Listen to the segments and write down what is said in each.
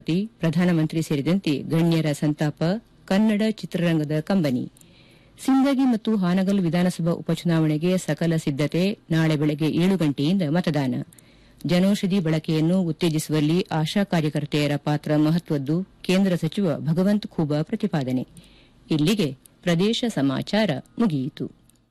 ತಿ ಪ್ರಧಾನಮಂತ್ರಿ ಸೇರಿದಂತೆ ಗಣ್ಯರ ಸಂತಾಪ ಕನ್ನಡ ಚಿತ್ರರಂಗದ ಕಂಬನಿ ಸಿಂದಗಿ ಮತ್ತು ಹಾನಗಲ್ ವಿಧಾನಸಭಾ ಉಪಚುನಾವಣೆಗೆ ಸಕಲ ಸಿದ್ದತೆ ನಾಳೆ ಬೆಳಗ್ಗೆ ಏಳು ಗಂಟೆಯಿಂದ ಮತದಾನ ಜನೌಷಧಿ ಬಳಕೆಯನ್ನು ಉತ್ತೇಜಿಸುವಲ್ಲಿ ಆಶಾ ಕಾರ್ಯಕರ್ತೆಯರ ಪಾತ್ರ ಮಹತ್ವದ್ದು ಕೇಂದ್ರ ಸಚಿವ ಭಗವಂತ್ ಖೂಬಾ ಪ್ರತಿಪಾದನೆ ಇಲ್ಲಿಗೆ ಪ್ರದೇಶ ಸಮಾಚಾರ ಮುಗಿಯಿತು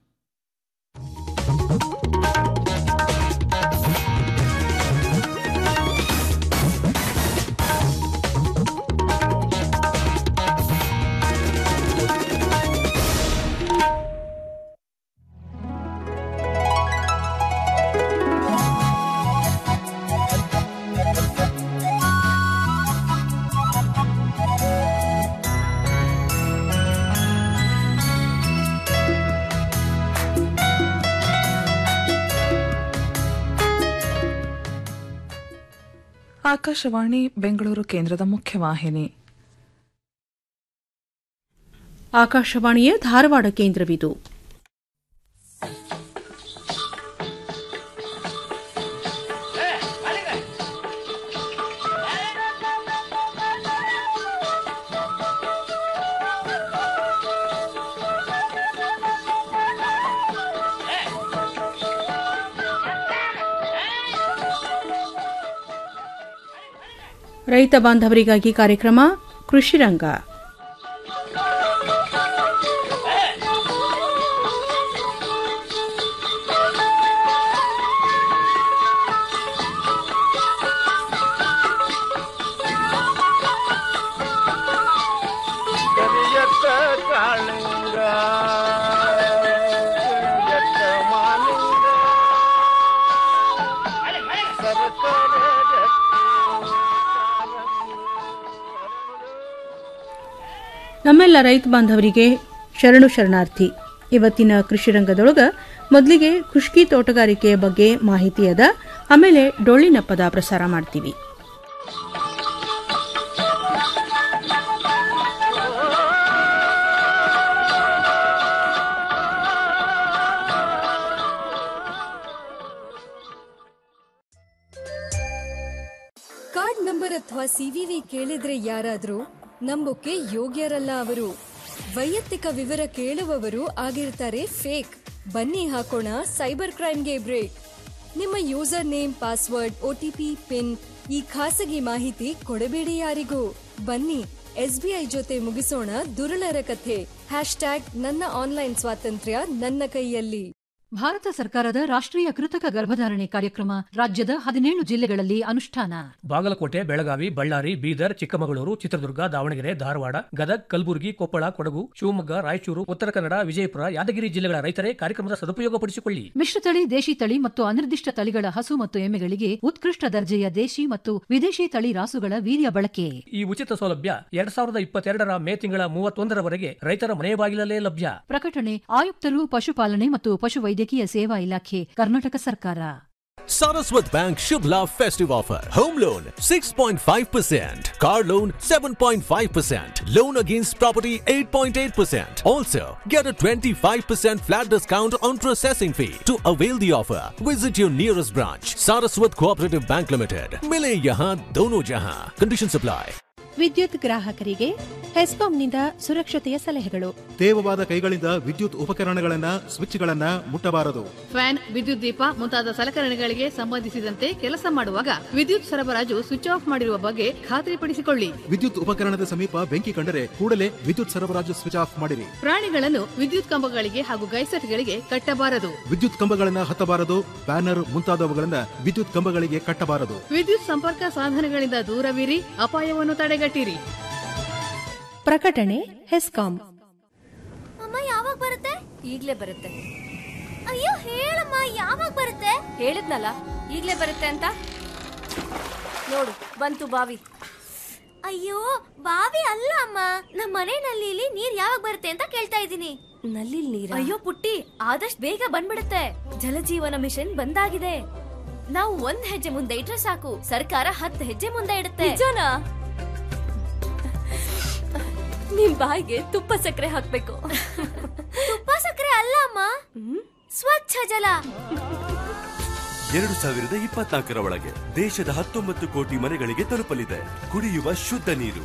ಆಕಾಶವಾಣಿ ಬೆಂಗಳೂರು ಕೇಂದ್ರದ ಮುಖ್ಯವಾಹಿನಿ ಆಕಾಶವಾಣಿಯ ಧಾರವಾಡ ಕೇಂದ್ರವಿದು ರೈತ ಬಾಂಧವರಿಗಾಗಿ ಕಾರ್ಯಕ್ರಮ ಕೃಷಿರಂಗ ಕರಿಯತ್ತ ಕಾಳಿಂಗ ಕರಿಯತ್ತ ಮಾಲಿಂಗ ಸರಸರ ಗಟ್ಟಿ ಕಾಲಂಗ ನಮ್ಮೆಲ್ಲ ರೈತ ಬಾಂಧವರಿಗೆ ಶರಣು ಶರಣಾರ್ಥಿ ಇವತ್ತಿನ ಕೃಷಿ ರಂಗದೊಳಗ ಮೊದಲಿಗೆ ಖುಷ್ಕಿ ತೋಟಗಾರಿಕೆಯ ಬಗ್ಗೆ ಮಾಹಿತಿ ಅದ ಆಮೇಲೆ ಡೊಳ್ಳಿನ ಪದ ಪ್ರಸಾರ ಮಾಡ್ತೀವಿ ಕಾರ್ಡ್ ನಂಬರ್ ಅಥವಾ ಸಿವಿವಿ ಕೇಳಿದ್ರೆ ಯಾರಾದ್ರೂ ನಂಬೋಕೆ ಯೋಗ್ಯರಲ್ಲ ಅವರು ವೈಯಕ್ತಿಕ ವಿವರ ಕೇಳುವವರು ಆಗಿರ್ತಾರೆ ಫೇಕ್ ಬನ್ನಿ ಹಾಕೋಣ ಸೈಬರ್ ಕ್ರೈಮ್ಗೆ ಬ್ರೇಕ್ ನಿಮ್ಮ username password OTP PIN ಈ ಖಾಸಗಿ ಮಾಹಿತಿ ಕೊಡಬೇಡಿ ಯಾರಿಗೂ ಬನ್ನಿ ಎಸ್ಬಿಐ ಜೊತೆ ಮುಗಿಸೋಣ ದುರುಳರ ಕಥೆ ಹ್ಯಾಶ್ ಟ್ಯಾಗ್ ನನ್ನ ಆನ್ಲೈನ್ ಸ್ವಾತಂತ್ರ್ಯ ನನ್ನ ಕೈಯಲ್ಲಿ ಭಾರತ ಸರ್ಕಾರದ ರಾಷ್ಟ್ರೀಯ ಕೃತಕ ಗರ್ಭಧಾರಣೆ ಕಾರ್ಯಕ್ರಮ ರಾಜ್ಯದ ಹದಿನೇಳು ಜಿಲ್ಲೆಗಳಲ್ಲಿ ಅನುಷ್ಠಾನ ಬಾಗಲಕೋಟೆ ಬೆಳಗಾವಿ ಬಳ್ಳಾರಿ ಬೀದರ್ ಚಿಕ್ಕಮಗಳೂರು ಚಿತ್ರದುರ್ಗ ದಾವಣಗೆರೆ ಧಾರವಾಡ ಗದಗ್ ಕಲಬುರಗಿ ಕೊಪ್ಪಳ ಕೊಡಗು ಶಿವಮೊಗ್ಗ ರಾಯಚೂರು ಉತ್ತರ ಕನ್ನಡ ವಿಜಯಪುರ ಯಾದಗಿರಿ ಜಿಲ್ಲೆಗಳ ರೈತರೇ ಕಾರ್ಯಕ್ರಮದ ಸದುಪಯೋಗಪಡಿಸಿಕೊಳ್ಳಿ ಮಿಶ್ರತಳಿ ದೇಶಿ ತಳಿ ಮತ್ತು ಅನಿರ್ದಿಷ್ಟ ತಳಿಗಳ ಹಸು ಮತ್ತು ಎಮ್ಮೆಗಳಿಗೆ ಉತ್ಕೃಷ್ಟ ದರ್ಜೆಯ ದೇಶಿ ಮತ್ತು ವಿದೇಶಿ ತಳಿ ರಾಸುಗಳ ವೀರ್ಯ ಬಳಕೆ ಈ ಉಚಿತ ಸೌಲಭ್ಯ ಎರಡ್ ಸಾವಿರದ ಇಪ್ಪತ್ತೆರಡರ ಮೇ ತಿಂಗಳ ಮೂವತ್ತೊಂದರವರೆಗೆ ರೈತರ ಮನೆ ಬಾಗಿಲಲ್ಲೇ ಲಭ್ಯ ಪ್ರಕಟಣೆ ಆಯುಕ್ತರು ಪಶುಪಾಲನೆ ಮತ್ತು ಪಶುವೈದ್ಯಕೀಯ ಸೇವಾ ಇಲಾಖೆ ಕರ್ನಾಟಕ ಸರ್ಕಾರ Saraswat Bank Shubh Lav Festive Offer. Home loan 6.5%. Car loan 7.5%. Loan against property 8.8%. Also, get a 25% flat discount on processing fee. To avail the offer, visit your nearest branch. Saraswat Cooperative Bank Limited. Mile yahan dono jahan. Conditions apply. ವಿದ್ಯುತ್ ಗ್ರಾಹಕರಿಗೆ ಹೆಸ್ಕಾಂನಿಂದ ಸುರಕ್ಷತೆಯ ಸಲಹೆಗಳು ತೇವವಾದ ಕೈಗಳಿಂದ ವಿದ್ಯುತ್ ಉಪಕರಣಗಳನ್ನ ಸ್ವಿಚ್ಗಳನ್ನ ಮುಟ್ಟಬಾರದು fan ವಿದ್ಯುತ್ ದೀಪ ಮುಂತಾದ ಸಲಕರಣೆಗಳಿಗೆ ಸಂಬಂಧಿಸಿದಂತೆ ಕೆಲಸ ಮಾಡುವಾಗ ವಿದ್ಯುತ್ ಸರಬರಾಜು ಸ್ವಿಚ್ ಆಫ್ ಮಾಡಿರುವ ಬಗ್ಗೆ ಖಾತ್ರಿಪಡಿಸಿಕೊಳ್ಳಿ ವಿದ್ಯುತ್ ಉಪಕರಣದ ಸಮೀಪ ಬೆಂಕಿ ಕಂಡರೆ ಕೂಡಲೇ ವಿದ್ಯುತ್ ಸರಬರಾಜು ಸ್ವಿಚ್ ಆಫ್ ಮಾಡಿರಿ ಪ್ರಾಣಿಗಳನ್ನು ವಿದ್ಯುತ್ ಕಂಬಗಳಿಗೆ ಹಾಗೂ ಗೈಸೆಟ್ಗಳಿಗೆ ಕಟ್ಟಬಾರದು ವಿದ್ಯುತ್ ಕಂಬಗಳನ್ನ ಹತ್ತಬಾರದು ಬ್ಯಾನರ್ ಮುಂತಾದವುಗಳನ್ನ ವಿದ್ಯುತ್ ಕಂಬಗಳಿಗೆ ಕಟ್ಟಬಾರದು ವಿದ್ಯುತ್ ಸಂಪರ್ಕ ಸಾಧನಗಳಿಂದ ದೂರವಿರಿ ಅಪಾಯವನ್ನು ತಡೆಗಟ್ಟಿರಿ ಪ್ರಕಟಣೆ ಹೆಸ್ಕಾಂ ಅಮ್ಮ ಯಾವಾಗ ಬರುತ್ತೆ ಈಗ್ಲೇ ಬರುತ್ತೆ ಅಯ್ಯೋ ಹೇಳಮ್ಮ ಯಾವಾಗ ಬರುತ್ತೆ ಹೇಳಿದ್ನಲ್ಲ ಈಗ್ಲೇ ಬರುತ್ತೆ ಅಂತ ನೋಡು ಬಂತು ಬಾವಿ ಅಯ್ಯೋ ಬಾವಿ ಅಲ್ಲ ಅಮ್ಮ ನಮ್ಮ ಮನೆ ನಲ್ಲಿಲಿ ನೀರ್ ಯಾವಾಗ ಬರುತ್ತೆ ಅಂತ ಕೇಳ್ತಾ ಇದ್ದೀನಿ ನಲ್ಲಿ ನೀರ್ ಅಯ್ಯೋ ಪುಟ್ಟಿ ಆದಷ್ಟು ಬೇಗ ಬಂದ್ಬಿಡುತ್ತೆ ಜಲಜೀವನ ಮಿಷನ್ ಬಂದಾಗಿದೆ ನಾವು ಒಂದ್ ಹೆಜ್ಜೆ ಮುಂದೆ ಇಟ್ರೆ ಸಾಕು ಸರ್ಕಾರ ಹತ್ತು ಹೆಜ್ಜೆ ಮುಂದೆ ಇಡುತ್ತೆ ನಿಜನಾ ನಿಮ್ ಬಾಯಿಗೆ ತುಪ್ಪ ಸಕ್ಕರೆ ಹಾಕ್ಬೇಕು ತುಪ್ಪ ಸಕ್ಕರೆ ಅಲ್ಲ ಅಮ್ಮ ಸ್ವಚ್ಛ ಜಲ ಎರಡು ಸಾವಿರದ ಇಪ್ಪತ್ನಾಲ್ಕರ ಒಳಗೆ ದೇಶದ ಹತ್ತೊಂಬತ್ತು ಕೋಟಿ ಮನೆಗಳಿಗೆ ತಲುಪಲಿದೆ ಕುಡಿಯುವ ಶುದ್ಧ ನೀರು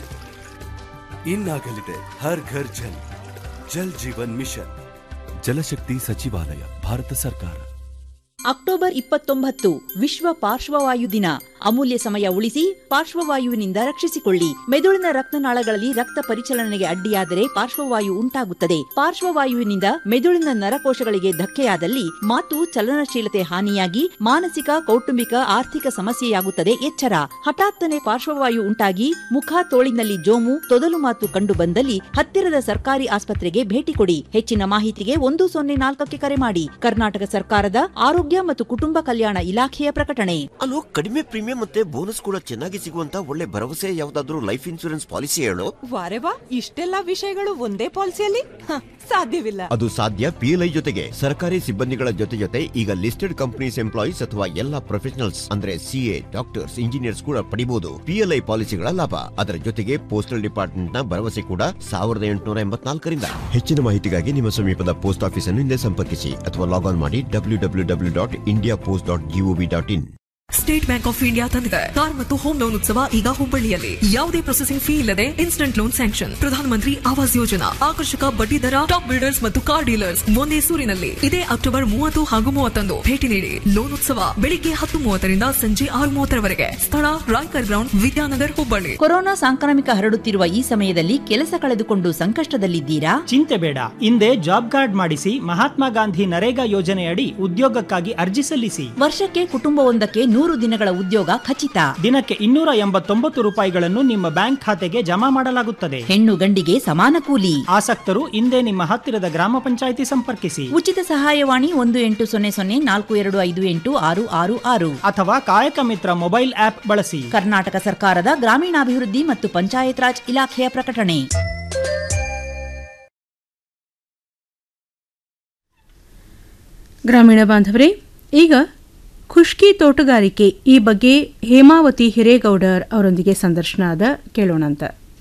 ಇನ್ನಾಗಲಿದೆ ಹರ್ ಘರ್ ಜಲ್ ಜಲ್ ಜೀವನ್ ಮಿಷನ್ ಜಲಶಕ್ತಿ ಸಚಿವಾಲಯ ಭಾರತ ಸರ್ಕಾರ ಅಕ್ಟೋಬರ್ ಇಪ್ಪತ್ತೊಂಬತ್ತು ವಿಶ್ವ ಪಾರ್ಶ್ವವಾಯು ದಿನ ಅಮೂಲ್ಯ ಸಮಯ ಉಳಿಸಿ ಪಾರ್ಶ್ವವಾಯುವಿನಿಂದ ರಕ್ಷಿಸಿಕೊಳ್ಳಿ ಮೆದುಳಿನ ರಕ್ತನಾಳಗಳಲ್ಲಿ ರಕ್ತ ಪರಿಚಲನೆಗೆ ಅಡ್ಡಿಯಾದರೆ ಪಾರ್ಶ್ವವಾಯು ಉಂಟಾಗುತ್ತದೆ ಪಾರ್ಶ್ವವಾಯುವಿನಿಂದ ಮೆದುಳಿನ ನರಕೋಶಗಳಿಗೆ ಧಕ್ಕೆಯಾದಲ್ಲಿ ಮಾತು ಚಲನಶೀಲತೆ ಹಾನಿಯಾಗಿ ಮಾನಸಿಕ ಕೌಟುಂಬಿಕ ಆರ್ಥಿಕ ಸಮಸ್ಯೆಯಾಗುತ್ತದೆ ಎಚ್ಚರ ಹಠಾತ್ತನೆ ಪಾರ್ಶ್ವವಾಯು ಉಂಟಾಗಿ ಮುಖ ತೋಳಿನಲ್ಲಿ ಜೋಮು ತೊದಲು ಮಾತು ಕಂಡು ಬಂದಲ್ಲಿ ಹತ್ತಿರದ ಸರ್ಕಾರಿ ಆಸ್ಪತ್ರೆಗೆ ಭೇಟಿ ಕೊಡಿ ಹೆಚ್ಚಿನ ಮಾಹಿತಿಗೆ ಒಂದು ಸೊನ್ನೆ ನಾಲ್ಕಕ್ಕೆ ಕರೆ ಮಾಡಿ ಕರ್ನಾಟಕ ಸರ್ಕಾರದ ಆರೋಗ್ಯ ಮತ್ತು ಕುಟುಂಬ ಕಲ್ಯಾಣ ಇಲಾಖೆಯ ಪ್ರಕಟಣೆ ಅಲ್ಲೋ ಕಡಿಮೆ ಪ್ರೀಮಿಯಂ ಮತ್ತೆ ಬೋನಸ್ ಕೂಡ ಚೆನ್ನಾಗಿ ಸಿಗುವಂತ ಒಳ್ಳೆ ಭರವಸೆ ಯಾವ್ದಾದ್ರು ಲೈಫ್ ಇನ್ಶೂರೆನ್ಸ್ ಪಾಲಿಸಿ ಹೇಳು ವಾರೆ ವಾ ಇಷ್ಟೆಲ್ಲಾ ವಿಷಯಗಳು ಒಂದೇ ಪಾಲಿಸಿಯಲ್ಲಿ ಹ, ಸಾಧ್ಯವಿಲ್ಲ ಅದು ಸಾಧ್ಯ ಪಿಎಲ್ಐ ಜೊತೆಗೆ ಸರ್ಕಾರಿ ಸಿಬ್ಬಂದಿಗಳ ಜೊತೆ ಜೊತೆ ಈಗ ಲಿಸ್ಟೆಡ್ ಕಂಪನೀಸ್ ಎಂಪ್ಲಾಯೀಸ್ ಅಥವಾ ಎಲ್ಲಾ ಪ್ರೊಫೆಷನಲ್ಸ್ ಅಂದ್ರೆ ಸಿಎ ಡಾಕ್ಟರ್ಸ್ ಇಂಜಿನಿಯರ್ಸ್ ಕೂಡ ಪಡಿಬಹುದು ಪಿಎಲ್ಐ ಪಾಲಿಸಿಗಳ ಲಾಭ ಅದರ ಜೊತೆಗೆ ಪೋಸ್ಟಲ್ ಡಿಪಾರ್ಟ್ಮೆಂಟ್ ನ ಭರವಸೆ ಕೂಡ ಸಾವಿರದ ಎಂಟುನೂರ ಎಂಬತ್ನಾಲ್ಕರಿಂದ ಹೆಚ್ಚಿನ ಮಾಹಿತಿಗಾಗಿ ನಿಮ್ಮ ಸಮೀಪದ ಪೋಸ್ಟ್ ಆಫೀಸ್ ಅನ್ನು ಹಿಂದೆ ಸಂಪರ್ಕಿಸಿ ಅಥವಾ ಲಾಗ್ ಆನ್ ಮಾಡಿ W W W dot India post dot gov dot in state bank of India ತಂದಿದೆ ಕಾರ್ ಮತ್ತು ಹೋಮ್ ಲೋನ್ ಉತ್ಸವ ಈಗ ಹುಬ್ಬಳ್ಳಿಯಲ್ಲಿ ಯಾವುದೇ ಪ್ರೊಸೆಸಿಂಗ್ ಫೀ ಇಲ್ಲದೆ instant loan sanction Pradhan Mantri Awas Yojana ಆಕರ್ಷಕ ಬಡ್ಡಿ ದರ ಟಾಪ್ ಬಿಲ್ಡರ್ಸ್ ಮತ್ತು ಕಾರ್ ಡೀಲರ್ಸ್ ಒಂದೇ ಸೂರಿನಲ್ಲಿ ಇದೇ ಅಕ್ಟೋಬರ್ ಮೂವತ್ತು ಹಾಗೂ ಮೂವತ್ತೊಂದು ಭೇಟಿ ನೀಡಿ ಲೋನ್ ಉತ್ಸವ ಬೆಳಿಗ್ಗೆ ಹತ್ತು ಮೂವತ್ತರಿಂದ ಸಂಜೆ ಆರು ಮೂವತ್ತರವರೆಗೆ ಸ್ಥಳ ರಾಯ್ಕರ್ ಗ್ರೌಂಡ್ ವಿದ್ಯಾನಗರ್ ಹುಬ್ಬಳ್ಳಿ ಕೊರೋನಾ ಸಾಂಕ್ರಾಮಿಕ ಹರಡುತ್ತಿರುವ ಈ ಸಮಯದಲ್ಲಿ ಕೆಲಸ ಕಳೆದುಕೊಂಡು ಸಂಕಷ್ಟದಲ್ಲಿದ್ದೀರಾ ಚಿಂತೆ ಬೇಡ ಹಿಂದೆ ಜಾಬ್ ಕಾರ್ಡ್ ಮಾಡಿಸಿ ಮಹಾತ್ಮ ಗಾಂಧಿ ನರೇಗಾ ಯೋಜನೆಯಡಿ ಉದ್ಯೋಗಕ್ಕಾಗಿ ಅರ್ಜಿ ಸಲ್ಲಿಸಿ ವರ್ಷಕ್ಕೆ ಕುಟುಂಬವೊಂದಕ್ಕೆ ನೂರು ದಿನಗಳ ಉದ್ಯೋಗ ಖಚಿತ ದಿನಕ್ಕೆ ಇನ್ನೂರ ಎಂಬತ್ತೊಂಬತ್ತು ರೂಪಾಯಿಗಳನ್ನು ನಿಮ್ಮ ಬ್ಯಾಂಕ್ ಖಾತೆಗೆ ಜಮಾ ಮಾಡಲಾಗುತ್ತದೆ ಹೆಣ್ಣು ಗಂಡಿಗೆ ಸಮಾನ ಕೂಲಿ ಆಸಕ್ತರು ಹಿಂದೆ ನಿಮ್ಮ ಹತ್ತಿರದ ಗ್ರಾಮ ಪಂಚಾಯಿತಿ ಸಂಪರ್ಕಿಸಿ ಉಚಿತ ಸಹಾಯವಾಣಿ ಒಂದು ಎಂಟು ಸೊನ್ನೆ ಸೊನ್ನೆ ನಾಲ್ಕು ಎರಡು ಐದು ಎಂಟು ಆರು ಆರು ಆರು ಅಥವಾ ಕಾಯಕ ಮಿತ್ರ ಮೊಬೈಲ್ ಆಪ್ ಬಳಸಿ ಕರ್ನಾಟಕ ಸರ್ಕಾರದ ಗ್ರಾಮೀಣಾಭಿವೃದ್ಧಿ ಮತ್ತು ಪಂಚಾಯತ್ ರಾಜ್ ಇಲಾಖೆಯ ಪ್ರಕಟಣೆ ಗ್ರಾಮೀಣ ಬಾಂಧವರೇ ಈಗ ಖುಷ್ಕಿ ತೋಟಗಾರಿಕೆ ಈ ಬಗ್ಗೆ ಹೇಮಾವತಿ ಹಿರೇಗೌಡರ್ ಅವರೊಂದಿಗೆ ಸಂದರ್ಶನ ಅದ ಕೇಳೋಣಂತ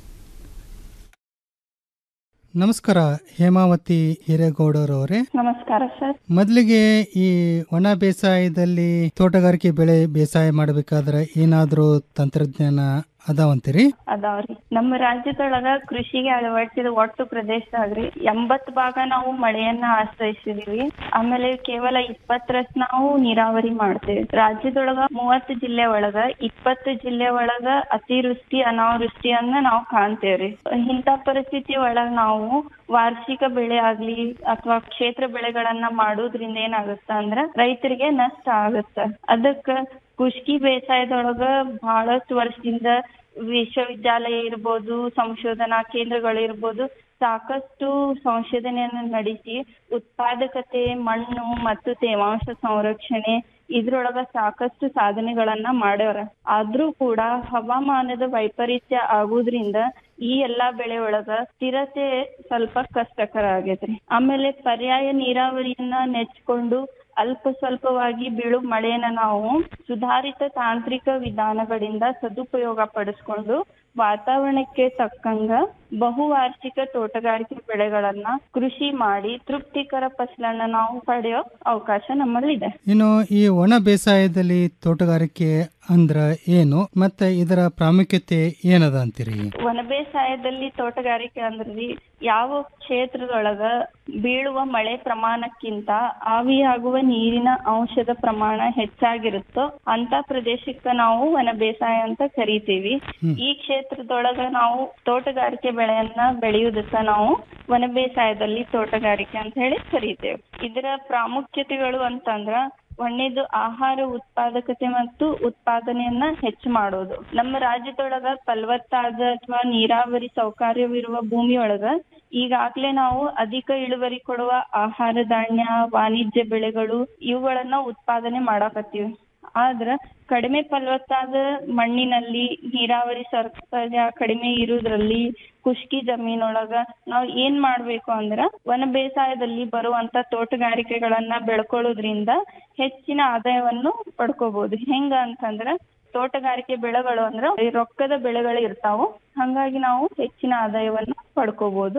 ನಮಸ್ಕಾರ ಹೇಮಾವತಿ ಹಿರೇಗೌಡರವರೇ ನಮಸ್ಕಾರ ಸರ್ ಮೊದಲಿಗೆ ಈ ಒಣ ಬೇಸಾಯದಲ್ಲಿ ತೋಟಗಾರಿಕೆ ಬೆಳೆ ಬೇಸಾಯ ಮಾಡಬೇಕಾದ್ರೆ ಏನಾದರೂ ತಂತ್ರಜ್ಞಾನ ಅದಾವಂತೀರಿ ಅದಾವ್ರಿ ನಮ್ಮ ರಾಜ್ಯದೊಳಗ ಕೃಷಿಗೆ ಅಳವಡಿಸಿದ ಒಟ್ಟು ಪ್ರದೇಶದಾಗ್ರಿ ಎಂಬತ್ ಭಾಗ ನಾವು ಮಳೆಯನ್ನ ಆಶ್ರಯಿಸಿದೀವಿ ಆಮೇಲೆ ಕೇವಲ ಇಪ್ಪತ್ತರಷ್ಟು ನಾವು ನೀರಾವರಿ ಮಾಡ್ತೇವೆ ರಾಜ್ಯದೊಳಗ ಮೂವತ್ತು ಜಿಲ್ಲೆ ಒಳಗ ಇಪ್ಪತ್ತು ಜಿಲ್ಲೆ ಒಳಗ ಅತಿವೃಷ್ಟಿ ಅನಾವೃಷ್ಟಿಯನ್ನ ನಾವು ಕಾಣ್ತೇವ್ರಿ ಇಂಥ ಪರಿಸ್ಥಿತಿ ಒಳಗ ನಾವು ವಾರ್ಷಿಕ ಬೆಳೆ ಆಗ್ಲಿ ಅಥವಾ ಕ್ಷೇತ್ರ ಬೆಳೆಗಳನ್ನ ಮಾಡೋದ್ರಿಂದ ಏನಾಗುತ್ತ ಅಂದ್ರ ರೈತರಿಗೆ ನಷ್ಟ ಆಗುತ್ತ ಅದಕ್ಕ ಕುಷ್ಕಿ ಬೇಸಾಯದೊಳಗ ಬಹಳಷ್ಟು ವರ್ಷದಿಂದ ವಿಶ್ವವಿದ್ಯಾಲಯ ಇರ್ಬೋದು ಸಂಶೋಧನಾ ಕೇಂದ್ರಗಳು ಇರ್ಬೋದು ಸಾಕಷ್ಟು ಸಂಶೋಧನೆಯನ್ನು ನಡೆಸಿ ಉತ್ಪಾದಕತೆ ಮಣ್ಣು ಮತ್ತು ತೇವಾಂಶ ಸಂರಕ್ಷಣೆ ಇದ್ರೊಳಗ ಸಾಕಷ್ಟು ಸಾಧನೆಗಳನ್ನ ಮಾಡ್ಯಾರ ಆದ್ರೂ ಕೂಡ ಹವಾಮಾನದ ವೈಪರೀತ್ಯ ಆಗುದ್ರಿಂದ ಈ ಎಲ್ಲಾ ಬೆಳೆ ಒಳಗ ಸ್ಥಿರತೆ ಸ್ವಲ್ಪ ಕಷ್ಟಕರ ಆಗೈತ್ರಿ ಆಮೇಲೆ ಪರ್ಯಾಯ ನೀರಾವರಿಯನ್ನ ನೆಚ್ಕೊಂಡು ಅಲ್ಪ ಸ್ವಲ್ಪವಾಗಿ ಬೀಳು ಮಳೆಯನ್ನ ನಾವು ಸುಧಾರಿತ ತಾಂತ್ರಿಕ ವಿಧಾನಗಳಿಂದ ಸದುಪಯೋಗ ಪಡಿಸ್ಕೊಂಡು ವಾತಾವರಣಕ್ಕೆ ತಕ್ಕಂಗ ಬಹುವಾರ್ಷಿಕ ತೋಟಗಾರಿಕೆ ಬೆಳೆಗಳನ್ನ ಕೃಷಿ ಮಾಡಿ ತೃಪ್ತಿಕರ ಫಸಲನ್ನ ನಾವು ಪಡೆಯೋ ಅವಕಾಶ ನಮ್ಮಲ್ಲಿದೆ ಇನ್ನು ಈ ಒಣ ಬೇಸಾಯದಲ್ಲಿ ತೋಟಗಾರಿಕೆ ಅಂದ್ರ ಏನು ಮತ್ತೆ ಇದರ ಪ್ರಾಮುಖ್ಯತೆ ಏನದ ಅಂತೀರಿ ವನ ಬೇಸಾಯದಲ್ಲಿ ತೋಟಗಾರಿಕೆ ಅಂದ್ರಿ ಯಾವ ಕ್ಷೇತ್ರದೊಳಗ ಬೀಳುವ ಮಳೆ ಪ್ರಮಾಣಕ್ಕಿಂತ ಆವಿಯಾಗುವ ನೀರಿನ ಅಂಶದ ಪ್ರಮಾಣ ಹೆಚ್ಚಾಗಿರುತ್ತೋ ಅಂತ ಪ್ರದೇಶಕ್ಕ ನಾವು ವನ ಬೇಸಾಯ ಅಂತ ಕರಿತೀವಿ ಈ ಕ್ಷೇತ್ರದೊಳಗ ನಾವು ತೋಟಗಾರಿಕೆ ಬೆಳೆಯನ್ನ ಬೆಳೆಯುವುದಕ್ಕ ನಾವು ವನ ಬೇಸಾಯದಲ್ಲಿ ತೋಟಗಾರಿಕೆ ಅಂತ ಹೇಳಿ ಕರಿತೇವೆ ಇದರ ಪ್ರಾಮುಖ್ಯತೆಗಳು ಅಂತಂದ್ರ ಒಂದೇದು ಆಹಾರ ಉತ್ಪಾದಕತೆ ಮತ್ತು ಉತ್ಪಾದನೆಯನ್ನ ಹೆಚ್ಚು ಮಾಡೋದು ನಮ್ಮ ರಾಜ್ಯದೊಳಗ ಫಲವತ್ತಾದ ಅಥವಾ ನೀರಾವರಿ ಸೌಕರ್ಯವಿರುವ ಭೂಮಿಯೊಳಗ ಈಗಾಗ್ಲೇ ನಾವು ಅಧಿಕ ಇಳುವರಿ ಕೊಡುವ ಆಹಾರ ಧಾನ್ಯ ವಾಣಿಜ್ಯ ಬೆಳೆಗಳು ಇವುಗಳನ್ನ ಉತ್ಪಾದನೆ ಮಾಡಾಕತ್ತೀವಿ ಆದ್ರ ಕಡಿಮೆ ಫಲವತ್ತಾದ ಮಣ್ಣಿನಲ್ಲಿ ನೀರಾವರಿ ಸೌಕರ್ಯ ಕಡಿಮೆ ಇರುವುದ್ರಲ್ಲಿ ಖುಷ್ಕಿ ಜಮೀನೊಳಗ ನಾವ್ ಏನ್ ಮಾಡ್ಬೇಕು ಅಂದ್ರ ವನ ಬೇಸಾಯದಲ್ಲಿ ಬರುವಂತ ತೋಟಗಾರಿಕೆಗಳನ್ನ ಬೆಳ್ಕೊಳ್ಳೋದ್ರಿಂದ ಹೆಚ್ಚಿನ ಆದಾಯವನ್ನು ಪಡ್ಕೋಬಹುದು ಹೆಂಗ ಅಂತಂದ್ರ ತೋಟಗಾರಿಕೆ ಬೆಳೆಗಳು ಅಂದ್ರ ಈ ರೊಕ್ಕದ ಬೆಳೆಗಳು ಇರ್ತಾವು ಹಂಗಾಗಿ ನಾವು ಹೆಚ್ಚಿನ ಆದಾಯವನ್ನು ಪಡ್ಕೋಬಹುದು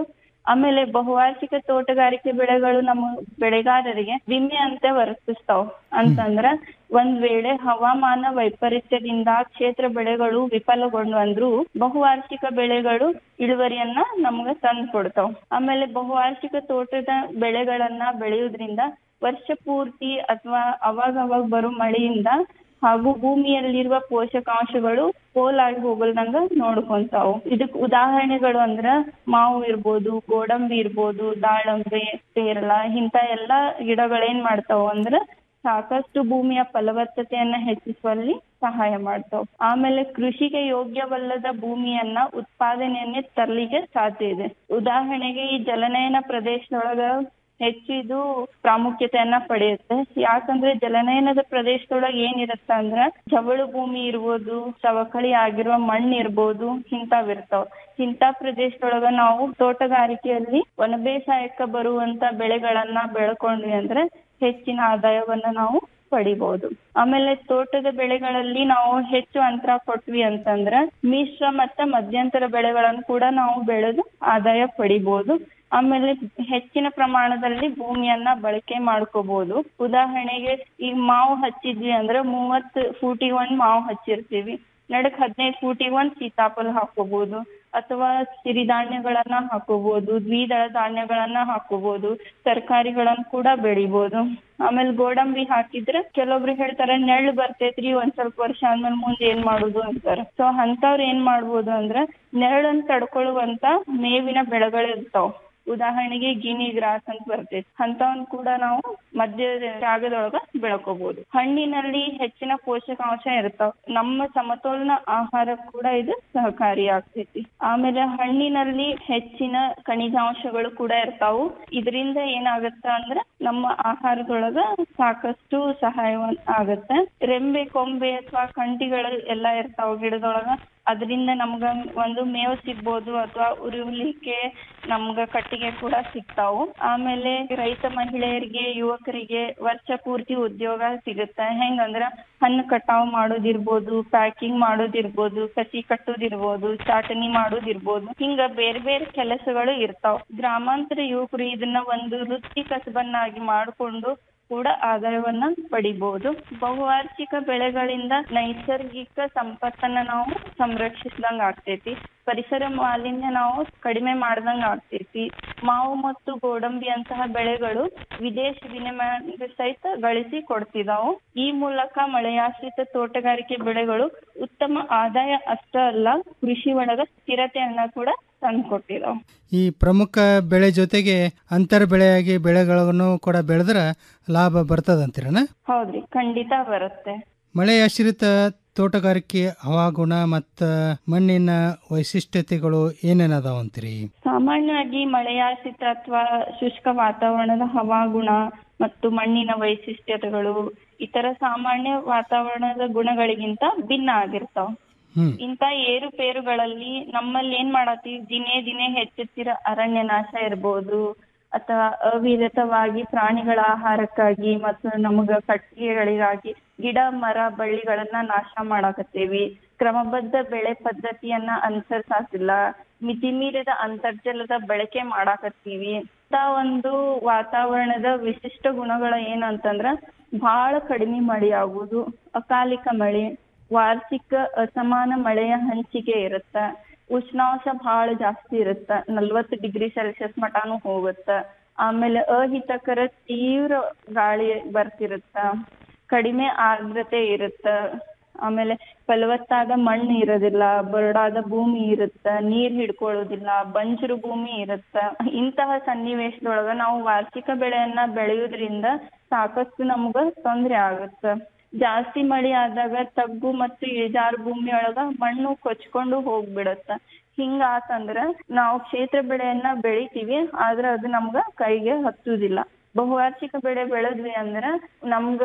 ಆಮೇಲೆ ಬಹುವಾರ್ಷಿಕ ತೋಟಗಾರಿಕೆ ಬೆಳೆಗಳು ನಮ್ಮ ಬೆಳೆಗಾರರಿಗೆ ವಿಮೆ ಅಂತ ವರ್ತಿಸ್ತಾವ ಅಂತಂದ್ರ ಒಂದ್ ವೇಳೆ ಹವಾಮಾನ ವೈಪರೀತ್ಯದಿಂದ ಕ್ಷೇತ್ರ ಬೆಳೆಗಳು ವಿಫಲಗೊಂಡು ಅಂದ್ರು ಬಹುವಾರ್ಷಿಕ ಬೆಳೆಗಳು ಇಳುವರಿಯನ್ನ ನಮ್ಗ ತಂದ್ ಕೊಡ್ತಾವ್ ಆಮೇಲೆ ಬಹುವಾರ್ಷಿಕ ತೋಟದ ಬೆಳೆಗಳನ್ನ ಬೆಳೆಯುವುದ್ರಿಂದ ವರ್ಷ ಪೂರ್ತಿ ಅಥವಾ ಅವಾಗ ಅವಾಗ ಬರೋ ಮಳೆಯಿಂದ ಹಾಗೂ ಭೂಮಿಯಲ್ಲಿರುವ ಪೋಷಕಾಂಶಗಳು ಪೋಲಾಗಿ ಹೋಗಲ್ದಂಗ ನೋಡ್ಕೊಂತಾವು ಇದಕ್ ಉದಾಹರಣೆಗಳು ಅಂದ್ರ ಮಾವು ಇರ್ಬೋದು ಗೋಡಂಬಿ ಇರ್ಬೋದು ದಾಳಂಬೆ ಪೇರಳ ಇಂತ ಎಲ್ಲಾ ಗಿಡಗಳೇನ್ ಮಾಡ್ತಾವು ಅಂದ್ರ ಸಾಕಷ್ಟು ಭೂಮಿಯ ಫಲವತ್ತತೆಯನ್ನ ಹೆಚ್ಚಿಸುವಲ್ಲಿ ಸಹಾಯ ಮಾಡ್ತಾವ್ ಆಮೇಲೆ ಕೃಷಿಗೆ ಯೋಗ್ಯವಲ್ಲದ ಭೂಮಿಯನ್ನ ಉತ್ಪಾದನೆಯನ್ನೇ ತರಲಿಕ್ಕೆ ಸಾಧ್ಯ ಇದೆ ಉದಾಹರಣೆಗೆ ಈ ಜಲನಯನ ಪ್ರದೇಶದೊಳಗ ಹೆಚ್ಚು ಇದು ಪ್ರಾಮುಖ್ಯತೆಯನ್ನ ಪಡೆಯುತ್ತೆ ಯಾಕಂದ್ರೆ ಜಲನಯನದ ಪ್ರದೇಶದೊಳಗ ಏನಿರತ್ತ ಅಂದ್ರ ಜವಳು ಭೂಮಿ ಇರ್ಬೋದು ಸವಕಳಿ ಆಗಿರುವ ಮಣ್ಣು ಇರ್ಬೋದು ಇಂತಾವ್ ಇರ್ತಾವ ಇಂತ ಪ್ರದೇಶದೊಳಗ ನಾವು ತೋಟಗಾರಿಕೆಯಲ್ಲಿ ವನ ಬೇಸಾಯಕ್ಕ ಬರುವಂತ ಬೆಳೆಗಳನ್ನ ಬೆಳ್ಕೊಂಡ್ವಿ ಅಂದ್ರೆ ಹೆಚ್ಚಿನ ಆದಾಯವನ್ನ ನಾವು ಪಡಿಬಹುದು ಆಮೇಲೆ ತೋಟದ ಬೆಳೆಗಳಲ್ಲಿ ನಾವು ಹೆಚ್ಚು ಅಂತರ ಕೊಟ್ವಿ ಅಂತಂದ್ರ ಮಿಶ್ರ ಮತ್ತೆ ಮಧ್ಯಂತರ ಬೆಳೆಗಳನ್ನು ಕೂಡ ನಾವು ಬೆಳೆದು ಆದಾಯ ಪಡಿಬಹುದು ಆಮೇಲೆ ಹೆಚ್ಚಿನ ಪ್ರಮಾಣದಲ್ಲಿ ಭೂಮಿಯನ್ನ ಬಳಕೆ ಮಾಡ್ಕೋಬಹುದು ಉದಾಹರಣೆಗೆ ಈ ಮಾವು ಹಚ್ಚಿದ್ವಿ ಅಂದ್ರೆ ಮೂವತ್ ಫೂಟಿಗೆ ಒಂದ್ ಮಾವು ಹಚ್ಚಿರ್ತೀವಿ ನಡಕ್ ಹದಿನೈದು ಫೂಟಿಗೆ ಒಂದ್ ಸೀತಾಫಲ ಹಾಕೋಬಹುದು ಅಥವಾ ಸಿರಿಧಾನ್ಯಗಳನ್ನ ಹಾಕೋಬಹುದು ದ್ವಿದಳ ಧಾನ್ಯಗಳನ್ನ ಹಾಕೋಬಹುದು ತರಕಾರಿಗಳನ್ನ ಕೂಡ ಬೆಳಿಬಹುದು ಆಮೇಲೆ ಗೋಡಂಬಿ ಹಾಕಿದ್ರೆ ಕೆಲವೊಬ್ರು ಹೇಳ್ತಾರೆ ನೆಳ್ಳು ಬರ್ತೈತ್ರಿ ಒಂದ್ ಸ್ವಲ್ಪ ವರ್ಷ ಆದ್ಮೇಲೆ ಮುಂದೆ ಏನ್ ಮಾಡುದು ಅಂತಾರ ಸೊ ಅಂತವ್ರ ಏನ್ ಮಾಡ್ಬೋದು ಅಂದ್ರ ನೆರಳನ್ನ ತಡ್ಕೊಳ್ಳುವಂತ ಮೇವಿನ ಬೆಳೆಗಳು ಇರ್ತಾವ ಉದಾಹರಣೆಗೆ ಗಿನಿ ಗ್ರಾಸ್ ಅಂತ ಬರ್ತೈತಿ ಅಂತವನ್ ಕೂಡ ನಾವು ಮಧ್ಯ ಜಾಗದೊಳಗ ಬೆಳ್ಕೋಬಹುದು ಹಣ್ಣಿನಲ್ಲಿ ಹೆಚ್ಚಿನ ಪೋಷಕಾಂಶ ಇರ್ತಾವ ನಮ್ಮ ಸಮತೋಲನ ಆಹಾರ ಕೂಡ ಇದು ಸಹಕಾರಿ ಆಗ್ತೈತಿ ಆಮೇಲೆ ಹಣ್ಣಿನಲ್ಲಿ ಹೆಚ್ಚಿನ ಖನಿಜಾಂಶಗಳು ಕೂಡ ಇರ್ತಾವು ಇದರಿಂದ ಏನಾಗತ್ತ ಅಂದ್ರ ನಮ್ಮ ಆಹಾರದೊಳಗ ಸಾಕಷ್ಟು ಸಹಾಯ ಆಗತ್ತೆ ರೆಂಬೆ ಕೊಂಬೆ ಅಥವಾ ಕಂಟಿಗಳು ಎಲ್ಲಾ ಇರ್ತಾವ ಗಿಡದೊಳಗ ಅದರಿಂದ ನಮ್ಗ ಒಂದು ಮೇವು ಸಿಗ್ಬೋದು ಅಥವಾ ಉರುವಲಿಕ್ಕೆ ನಮ್ಗ ಕಟ್ಟಿಗೆ ಕೂಡ ಸಿಗ್ತಾವು ಆಮೇಲೆ ರೈತ ಮಹಿಳೆಯರಿಗೆ ಯುವಕರಿಗೆ ವರ್ಷ ಪೂರ್ತಿ ಉದ್ಯೋಗ ಸಿಗುತ್ತೆ ಹೆಂಗಂದ್ರ ಹಣ್ಣು ಕಟಾವ್ ಮಾಡೋದಿರ್ಬೋದು ಪ್ಯಾಕಿಂಗ್ ಮಾಡೋದಿರ್ಬೋದು ಕಸಿ ಕಟ್ಟೋದಿರ್ಬೋದು ಚಾಟನಿ ಮಾಡೋದಿರ್ಬೋದು ಹಿಂಗ ಬೇರೆ ಬೇರೆ ಕೆಲಸಗಳು ಇರ್ತಾವ್ ಗ್ರಾಮಾಂತರ ಯುವಕರು ಇದನ್ನ ಒಂದು ವೃತ್ತಿ ಕಸಬನ್ನಾಗಿ ಮಾಡ್ಕೊಂಡು ಕೂಡ ಆದಾಯವನ್ನ ಪಡಿಬಹುದು ಬಹುವಾರ್ಷಿಕ ಬೆಳೆಗಳಿಂದ ನೈಸರ್ಗಿಕ ಸಂಪತ್ತನ್ನ ನಾವು ಸಂರಕ್ಷಿಸಿದಂಗ ಆಗ್ತೈತಿ ಪರಿಸರ ಮಾಲಿನ್ಯ ನಾವು ಕಡಿಮೆ ಮಾಡ್ದಂಗ ಆಗ್ತೈತಿ ಮಾವು ಮತ್ತು ಗೋಡಂಬಿ ಅಂತಹ ಬೆಳೆಗಳು ವಿದೇಶ ವಿನಿಮಯ ಸಹಿತ ಗಳಿಸಿ ಕೊಡ್ತಿದಾವು ಈ ಮೂಲಕ ಮಳೆಯಾಶ್ರಿತ ತೋಟಗಾರಿಕೆ ಬೆಳೆಗಳು ಉತ್ತಮ ಆದಾಯ ಅಷ್ಟ ಅಲ್ಲ ಕೃಷಿ ಒಳಗ ಸ್ಥಿರತೆಯನ್ನ ಕೂಡ ತಂದ್ಕೊಟ್ಟಿದಾವ್ ಈ ಪ್ರಮುಖ ಬೆಳೆ ಜೊತೆಗೆ ಅಂತರ್ ಬೆಳೆಯಾಗಿ ಬೆಳೆಗಳನ್ನು ಕೂಡ ಬೆಳೆದ್ರ ಲಾಭ ಬರ್ತದಂತೀರನ ಹೌದ್ರಿ ಖಂಡಿತ ಬರುತ್ತೆ ಮಳೆ ಆಶ್ರಿತ ತೋಟಗಾರಿಕೆ ಹವಾಗುಣ ಮತ್ತು ಮಣ್ಣಿನ ವೈಶಿಷ್ಟ್ಯತೆಗಳು ಏನೇನದಾವ ಅಂತೀರಿ ಸಾಮಾನ್ಯವಾಗಿ ಮಳೆಯಾಶ್ರಿತ ಅಥವಾ ಶುಷ್ಕ ವಾತಾವರಣದ ಹವಾಗುಣ ಮತ್ತು ಮಣ್ಣಿನ ವೈಶಿಷ್ಟ್ಯತೆಗಳು ಇತರ ಸಾಮಾನ್ಯ ವಾತಾವರಣದ ಗುಣಗಳಿಗಿಂತ ಭಿನ್ನ ಆಗಿರ್ತಾವ ಇಂತ ಏರುಪೇರುಗಳಲ್ಲಿ ನಮ್ಮಲ್ಲಿ ಏನ್ ಮಾಡತ್ತೀವಿ ದಿನೇ ದಿನೇ ಹೆಚ್ಚುತ್ತಿರೋ ಅರಣ್ಯ ನಾಶ ಇರ್ಬೋದು ಅಥವಾ ಅವಿರತವಾಗಿ ಪ್ರಾಣಿಗಳ ಆಹಾರಕ್ಕಾಗಿ ಮತ್ತು ನಮಗ ಕಟ್ಟಿಗೆಗಳಿಗಾಗಿ ಗಿಡ ಮರ ಬಳ್ಳಿಗಳನ್ನ ನಾಶ ಮಾಡಾಕತ್ತೇವಿ ಕ್ರಮಬದ್ಧ ಬೆಳೆ ಪದ್ಧತಿಯನ್ನ ಅನುಸರಿಸಾತಿಲ್ಲ ಮಿತಿಮೀರಿದ ಅಂತರ್ಜಲದ ಬಳಕೆ ಮಾಡಾಕತ್ತೀವಿ ಇಂತ ಒಂದು ವಾತಾವರಣದ ವಿಶಿಷ್ಟ ಗುಣಗಳು ಏನಂತಂದ್ರ ಬಹಳ ಕಡಿಮೆ ಮಳೆ ಆಗುವುದು ಅಕಾಲಿಕ ಮಳೆ ವಾರ್ಷಿಕ ಅಸಮಾನ ಮಳೆಯ ಹಂಚಿಕೆ ಇರುತ್ತ ಉಷ್ಣಾಂಶ ಬಹಳ ಜಾಸ್ತಿ ಇರುತ್ತ ನಲ್ವತ್ತು ಡಿಗ್ರಿ ಸೆಲ್ಸಿಯಸ್ ಮಟಾನು ಹೋಗುತ್ತ ಆಮೇಲೆ ಅಹಿತಕರ ತೀವ್ರ ಗಾಳಿ ಬರ್ತಿರುತ್ತ ಕಡಿಮೆ ಆರ್ದ್ರತೆ ಇರುತ್ತ ಆಮೇಲೆ ಫಲವತ್ತಾದ ಮಣ್ಣು ಇರೋದಿಲ್ಲ ಬರಡಾದ ಭೂಮಿ ಇರುತ್ತ ನೀರ್ ಹಿಡ್ಕೊಳ್ಳೋದಿಲ್ಲ ಬಂಜರು ಭೂಮಿ ಇರುತ್ತ ಇಂತಹ ಸನ್ನಿವೇಶದೊಳಗ ನಾವು ವಾರ್ಷಿಕ ಬೆಳೆಯನ್ನ ಬೆಳೆಯೋದ್ರಿಂದ ಸಾಕಷ್ಟು ನಮ್ಗ ತೊಂದ್ರೆ ಆಗುತ್ತ ಜಾಸ್ತಿ ಮಳಿ ಆದಾಗ ತಗ್ಗು ಮತ್ತು ಇಳಿಜಾರು ಭೂಮಿಯೊಳಗ ಮಣ್ಣು ಕೊಚ್ಕೊಂಡು ಹೋಗ್ಬಿಡತ್ತ ಹಿಂಗ ಆತಂದ್ರ ನಾವು ಕ್ಷೇತ್ರ ಬೆಳೆಯನ್ನ ಬೆಳಿತೀವಿ ಆದ್ರ ಅದು ನಮ್ಗ ಕೈಗೆ ಹತ್ತುದಿಲ್ಲ ಬಹುವಾರ್ಷಿಕ ಬೆಳೆ ಬೆಳೆದ್ವಿ ಅಂದ್ರ ನಮ್ಗ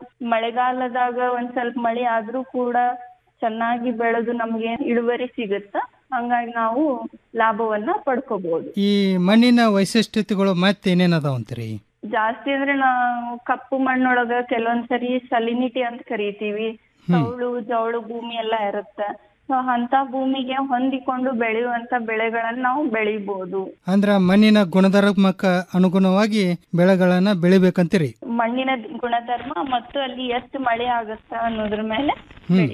ಮಳೆಗಾಲದಾಗ ಒಂದ್ ಸ್ವಲ್ಪ ಮಳಿ ಆದ್ರೂ ಕೂಡ ಚೆನ್ನಾಗಿ ಬೆಳೆದು ನಮ್ಗೆ ಇಳುವರಿ ಸಿಗುತ್ತ ಹಂಗಾಗಿ ನಾವು ಲಾಭವನ್ನ ಪಡ್ಕೋಬಹುದು ಈ ಮಣ್ಣಿನ ವೈಶಿಷ್ಟ್ಯತೆಗಳು ಮತ್ತೆ ಏನೇನದಾವ ಅಂತೀರಿ ಜಾಸ್ತಿ ಅಂದ್ರೆ ನಾವು ಕಪ್ಪು ಮಣ್ಣೊಳಗ ಕೆಲವೊಂದ್ಸರಿ ಸಲಿನಿಟಿ ಅಂತ ಕರಿತೀವಿ ಸೌಳು ಜೌಳು ಭೂಮಿ ಎಲ್ಲಾ ಇರುತ್ತ ಸೊ ಅಂತ ಭೂಮಿಗೆ ಹೊಂದಿಕೊಂಡು ಬೆಳೆಯುವಂತ ಬೆಳೆಗಳನ್ನ ನಾವು ಬೆಳಿಬಹುದು ಅಂದ್ರ ಮಣ್ಣಿನ ಗುಣಧರ್ಮಕ್ಕ ಅನುಗುಣವಾಗಿ ಬೆಳೆಗಳನ್ನ ಬೆಳಿಬೇಕಂತೀರಿ ಮಣ್ಣಿನ ಗುಣಧರ್ಮ ಮತ್ತು ಅಲ್ಲಿ ಎಷ್ಟು ಮಳೆ ಆಗುತ್ತ ಅನ್ನೋದ್ರ ಮೇಲೆ ಹ್ಮ್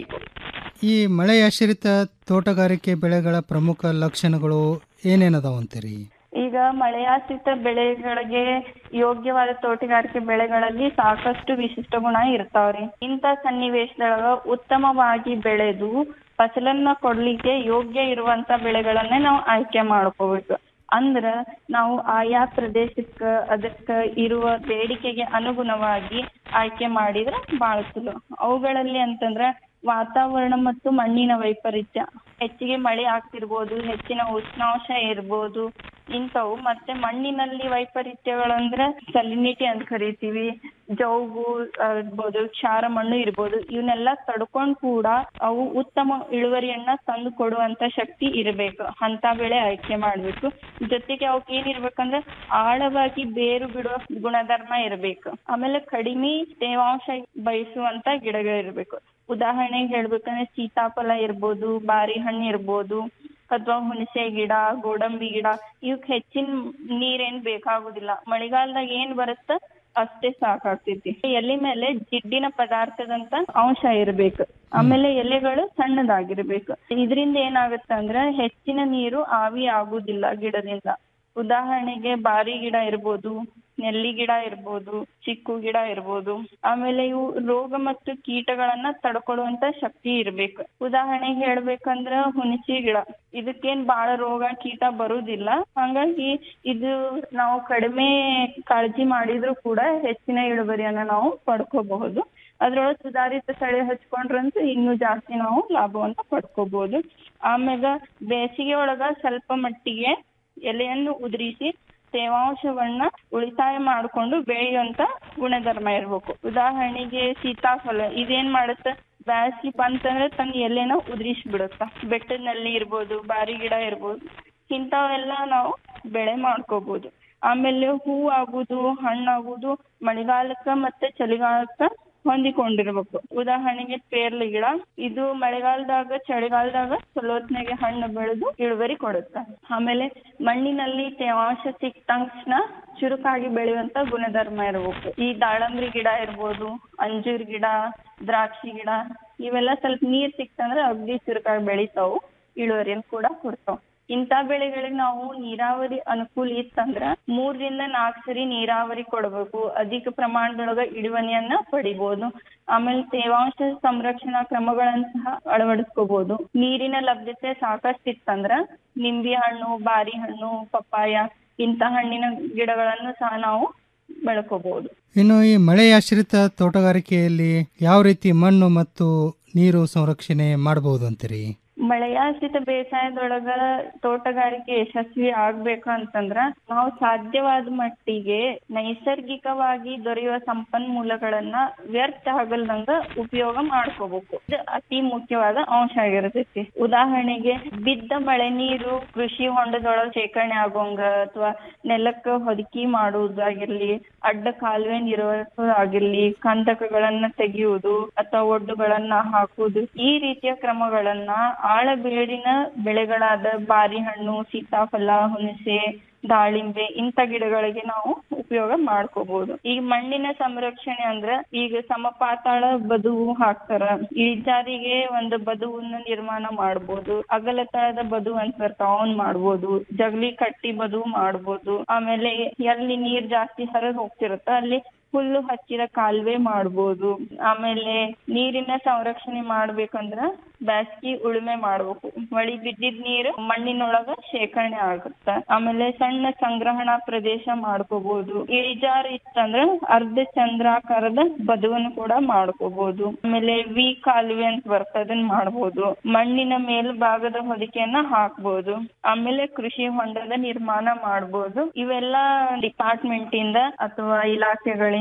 ಈ ಮಳೆಯಾಶ್ರಿತ ತೋಟಗಾರಿಕೆ ಬೆಳೆಗಳ ಪ್ರಮುಖ ಲಕ್ಷಣಗಳು ಏನೇನದಾವ ಅಂತೀರಿ ಈಗ ಮಳೆಯಾಶ್ರಿತ ಬೆಳೆಗಳಿಗೆ ಯೋಗ್ಯವಾದ ತೋಟಗಾರಿಕೆ ಬೆಳೆಗಳಲ್ಲಿ ಸಾಕಷ್ಟು ವಿಶಿಷ್ಟ ಗುಣ ಇರ್ತಾವ್ರಿ ಇಂಥ ಸನ್ನಿವೇಶದೊಳಗ ಉತ್ತಮವಾಗಿ ಬೆಳೆದು ಫಸಲನ್ನ ಕೊಡ್ಲಿಕ್ಕೆ ಯೋಗ್ಯ ಇರುವಂತ ಬೆಳೆಗಳನ್ನೇ ನಾವು ಆಯ್ಕೆ ಮಾಡ್ಕೋಬೇಕು ಅಂದ್ರ ನಾವು ಆಯಾ ಪ್ರದೇಶಕ್ಕ ಅದಕ್ಕ ಇರುವ ಬೇಡಿಕೆಗೆ ಅನುಗುಣವಾಗಿ ಆಯ್ಕೆ ಮಾಡಿದ್ರೆ ಬಹಳ ಚಲೋ ಅವುಗಳಲ್ಲಿ ಅಂತಂದ್ರ ವಾತಾವರಣ ಮತ್ತು ಮಣ್ಣಿನ ವೈಪರೀತ್ಯ ಹೆಚ್ಚಿಗೆ ಮಳೆ ಆಗ್ತಿರ್ಬೋದು ಹೆಚ್ಚಿನ ಉಷ್ಣಾಂಶ ಇರ್ಬೋದು ಇಂಥವು ಮತ್ತೆ ಮಣ್ಣಿನಲ್ಲಿ ವೈಪರೀತ್ಯಗಳಂದ್ರೆ ಸಲಿನಿಟಿ ಅಂತ ಕರಿತೀವಿ ಜೌಗು ಆ, ಇರ್ಬೋದು ಕ್ಷಾರ ಮಣ್ಣು ಇರ್ಬೋದು ಇವನ್ನೆಲ್ಲ ತಡ್ಕೊಂಡ್ ಕೂಡ ಅವು ಉತ್ತಮ ಇಳುವರಿಯನ್ನ ತಂದು ಕೊಡುವಂತ ಶಕ್ತಿ ಇರಬೇಕು ಅಂತ ಬೆಳೆ ಆಯ್ಕೆ ಮಾಡ್ಬೇಕು ಜೊತೆಗೆ ಅವಕ್ಕೆ ಏನಿರ್ಬೇಕಂದ್ರೆ ಆಳವಾಗಿ ಬೇರು ಬಿಡುವ ಗುಣಧರ್ಮ ಇರಬೇಕು ಆಮೇಲೆ ಕಡಿಮೆ ತೇವಾಂಶ ಬಯಸುವಂತ ಗಿಡಗಳಿರ್ಬೇಕು ಉದಾಹರಣೆಗೆ ಹೇಳ್ಬೇಕಂದ್ರೆ ಸೀತಾಫಲ ಇರ್ಬೋದು ಬಾರಿ ಹಣ್ಣು ಇರ್ಬೋದು ಅಥವಾ ಹುಣಸೆ ಗಿಡ ಗೋಡಂಬಿ ಗಿಡ ಇವಕ್ ಹೆಚ್ಚಿನ ನೀರೇನ್ ಬೇಕಾಗುದಿಲ್ಲ ಮಳೆಗಾಲದಾಗ ಏನ್ ಬರುತ್ತ ಅಷ್ಟೇ ಸಾಕಾಗ್ತೈತಿ ಎಲೆ ಮೇಲೆ ಜಿಡ್ಡಿನ ಪದಾರ್ಥದಂತ ಅಂಶ ಇರ್ಬೇಕು ಆಮೇಲೆ ಎಲೆಗಳು ಸಣ್ಣದಾಗಿರ್ಬೇಕು ಇದರಿಂದ ಏನಾಗುತ್ತೆ ಅಂದ್ರೆ ಹೆಚ್ಚಿನ ನೀರು ಆವಿ ಆಗುದಿಲ್ಲ ಗಿಡದಿಂದ ಉದಾಹರಣೆಗೆ ಬಾರಿ ಗಿಡ ಇರ್ಬೋದು ನೆಲ್ಲಿ ಗಿಡ ಇರ್ಬೋದು ಚಿಕ್ಕು ಗಿಡ ಇರ್ಬೋದು ಆಮೇಲೆ ಇವು ರೋಗ ಮತ್ತು ಕೀಟಗಳನ್ನ ತಡ್ಕೊಳ್ಳುವಂತ ಶಕ್ತಿ ಇರ್ಬೇಕು ಉದಾಹರಣೆಗೆ ಹೇಳ್ಬೇಕಂದ್ರ ಹುಣಸಿ ಗಿಡ ಇದಕ್ಕೇನ್ ಬಾಳ ರೋಗ ಕೀಟ ಬರುದಿಲ್ಲ ಹಂಗಾಗಿ ಇದು ನಾವು ಕಡಿಮೆ ಕಾಳಜಿ ಮಾಡಿದ್ರು ಕೂಡ ಹೆಚ್ಚಿನ ಇಳುವರಿಯನ್ನ ನಾವು ಪಡ್ಕೋಬಹುದು ಅದ್ರೊಳಗೆ ಸುಧಾರಿತ ತಳಿ ಹಚ್ಕೊಂಡ್ರಂತೂ ಇನ್ನೂ ಜಾಸ್ತಿ ನಾವು ಲಾಭವನ್ನ ಪಡ್ಕೋಬಹುದು ಆಮ್ಯಾಗ ಬೇಸಿಗೆ ಒಳಗ ಸ್ವಲ್ಪ ಮಟ್ಟಿಗೆ ಎಲೆಯನ್ನು ಉದುರಿಸಿ ತೇವಾಂಶವನ್ನ ಉಳಿತಾಯ ಮಾಡಿಕೊಂಡು ಬೆಳೆಯುವಂತ ಗುಣಧರ್ಮ ಇರ್ಬೇಕು ಉದಾಹರಣೆಗೆ ಸೀತಾಫಲ ಇದೇನ್ ಮಾಡುತ್ತೆ ಬ್ಯಾಸಗಿ ಬಂತಂದ್ರೆ ತನ್ನ ಎಲೆನ ಉದುರಿಸಿ ಬಿಡುತ್ತ ಬೆಟ್ಟದಲ್ಲಿ ಇರ್ಬೋದು ಬಾರಿ ಗಿಡ ಇರ್ಬೋದು ಇಂಥವೆಲ್ಲ ನಾವು ಬೆಳೆ ಮಾಡ್ಕೋಬಹುದು ಆಮೇಲೆ ಹೂ ಆಗುದು ಹಣ್ಣಾಗುದು ಮಳೆಗಾಲಕ್ಕ ಮತ್ತೆ ಚಳಿಗಾಲಕ್ಕ ಹೊಂದಿಕೊಂಡಿರ್ಬೇಕು ಉದಾಹರಣೆಗೆ ಪೇರ್ಲಿ ಗಿಡ ಇದು ಮಳೆಗಾಲದಾಗ ಚಳಿಗಾಲದಾಗ ಚಲೋತ್ನಾಗೆ ಹಣ್ಣು ಬೆಳೆದು ಇಳುವರಿ ಕೊಡುತ್ತೆ ಆಮೇಲೆ ಮಣ್ಣಿನಲ್ಲಿ ತೇವಾಂಶ ಸಿಕ್ಕ ತಕ್ಷಣ ಚುರುಕಾಗಿ ಬೆಳೆಯುವಂತ ಗುಣಧರ್ಮ ಇರ್ಬೇಕು ಈ ದಾಳಂಬ್ರಿ ಗಿಡ ಇರ್ಬೋದು ಅಂಜೂರ್ ಗಿಡ ದ್ರಾಕ್ಷಿ ಗಿಡ ಇವೆಲ್ಲ ಸ್ವಲ್ಪ ನೀರ್ ಸಿಕ್ತಂದ್ರೆ ಅಗ್ದಿ ಚುರುಕಾಗಿ ಬೆಳಿತಾವು ಇಳುವರಿಯನ್ನು ಕೂಡ ಕೊಡ್ತಾವ್ ಇಂಥ ಬೆಳೆಗಳಿಗೆ ನಾವು ನೀರಾವರಿ ಅನುಕೂಲ ಇತ್ತಂದ್ರ ಮೂರರಿಂದ ನಾಲ್ಕು ಸರಿ ನೀರಾವರಿ ಕೊಡ್ಬೇಕು ಅಧಿಕ ಪ್ರಮಾಣದೊಳಗ ಇಳುವರಿಯನ್ನ ಪಡಿಬಹುದು ಆಮೇಲೆ ತೇವಾಂಶ ಸಂರಕ್ಷಣಾ ಕ್ರಮಗಳನ್ನ ಸಹ ಅಳವಡಿಸ್ಕೋಬಹುದು ನೀರಿನ ಲಭ್ಯತೆ ಸಾಕಷ್ಟು ಇತ್ತಂದ್ರ ನಿಂಬೆ ಹಣ್ಣು ಬಾರಿ ಹಣ್ಣು ಪಪ್ಪಾಯ ಇಂಥ ಹಣ್ಣಿನ ಗಿಡಗಳನ್ನು ಸಹ ನಾವು ಬೆಳ್ಕೋಬಹುದು ಇನ್ನು ಈ ಮಳೆಯಾಶ್ರಿತ ತೋಟಗಾರಿಕೆಯಲ್ಲಿ ಯಾವ ರೀತಿ ಮಣ್ಣು ಮತ್ತು ನೀರು ಸಂರಕ್ಷಣೆ ಮಾಡಬಹುದು ಅಂತೀರಿ ಮಳೆಯಾಶ್ರಿತ ಬೇಸಾಯದೊಳಗ ತೋಟಗಾರಿಕೆ ಯಶಸ್ವಿ ಆಗ್ಬೇಕು ಅಂತಂದ್ರ ನಾವು ಸಾಧ್ಯವಾದ ಮಟ್ಟಿಗೆ ನೈಸರ್ಗಿಕವಾಗಿ ದೊರೆಯುವ ಸಂಪನ್ಮೂಲಗಳನ್ನ ವ್ಯರ್ಥ ಆಗಲ್ದಂಗ ಉಪಯೋಗ ಮಾಡ್ಕೋಬೇಕು ಇದು ಅತಿ ಮುಖ್ಯವಾದ ಅಂಶ ಆಗಿರ್ತೈತಿ ಉದಾಹರಣೆಗೆ ಬಿದ್ದ ಮಳೆ ನೀರು ಕೃಷಿ ಹೊಂಡದೊಳಗ ಶೇಖರಣೆ ಆಗೋಂಗ ಅಥವಾ ನೆಲಕ್ಕ ಹೊದಿಕೆ ಮಾಡುವುದಾಗಿರ್ಲಿ ಅಡ್ಡ ಕಾಲುವೆ ನಿರ್ವಹಿಸೋದಾಗಿರ್ಲಿ ಕಂದಕಗಳನ್ನ ತೆಗೆಯುವುದು ಅಥವಾ ಒಡ್ಡುಗಳನ್ನ ಹಾಕುವುದು ಈ ರೀತಿಯ ಕ್ರಮಗಳನ್ನ ಆಳಬೇಡಿನ ಬೆಳೆಗಳಾದ ಬಾರಿ ಹಣ್ಣು ಸೀತಾಫಲ ಹುಣಸೆ ದಾಳಿಂಬೆ ಇಂಥ ಗಿಡಗಳಿಗೆ ನಾವು ಉಪಯೋಗ ಮಾಡ್ಕೋಬಹುದು ಈಗ ಮಣ್ಣಿನ ಸಂರಕ್ಷಣೆ ಅಂದ್ರ ಈಗ ಸಮಪಾತಾಳ ಬದುವು ಹಾಕ್ತಾರ ಇಳಿಜಾರಿಗೆ ಒಂದು ಬದುವನ್ನ ನಿರ್ಮಾಣ ಮಾಡ್ಬೋದು ಅಗಲತಳದ ಬದು ಅಂತ ಬರ್ತಾವ ಅವನ್ ಮಾಡ್ಬೋದು ಜಗಲಿ ಕಟ್ಟಿ ಬದು ಮಾಡ್ಬೋದು ಆಮೇಲೆ ಎಲ್ಲಿ ನೀರ್ ಜಾಸ್ತಿ ಹರಿದ್ ಹೋಗ್ತಿರುತ್ತ ಅಲ್ಲಿ ಹುಲ್ಲು ಹಚ್ಚಿದ ಕಾಲುವೆ ಮಾಡ್ಬೋದು ಆಮೇಲೆ ನೀರಿನ ಸಂರಕ್ಷಣೆ ಮಾಡ್ಬೇಕಂದ್ರ ಬ್ಯಾಸ್ಗಿ ಉಳುಮೆ ಮಾಡ್ಬೇಕು ಮಳಿ ಬಿದ್ದಿದ್ ನೀರು ಮಣ್ಣಿನೊಳಗ ಶೇಖರಣೆ ಆಗುತ್ತ ಆಮೇಲೆ ಸಣ್ಣ ಸಂಗ್ರಹಣಾ ಪ್ರದೇಶ ಮಾಡ್ಕೋಬಹುದು ಇಳಿಜಾರು ಇತ್ತಂದ್ರ ಅರ್ಧ ಚಂದ್ರಾಕಾರದ ಬದುವನ್ನು ಕೂಡ ಮಾಡ್ಕೋಬಹುದು ಆಮೇಲೆ ವಿ ಕಾಲುವೆ ಅಂತ ಬರ್ತದೆ ಅದನ್ನ ಮಾಡ್ಬೋದು ಮಣ್ಣಿನ ಮೇಲ್ಭಾಗದ ಹೊದಿಕೆಯನ್ನ ಹಾಕ್ಬೋದು ಆಮೇಲೆ ಕೃಷಿ ಹೊಂಡದ ನಿರ್ಮಾಣ ಮಾಡ್ಬೋದು ಇವೆಲ್ಲ ಡಿಪಾರ್ಟ್ಮೆಂಟ್ ಇಂದ ಅಥವಾ ಇಲಾಖೆಗಳಿಂದ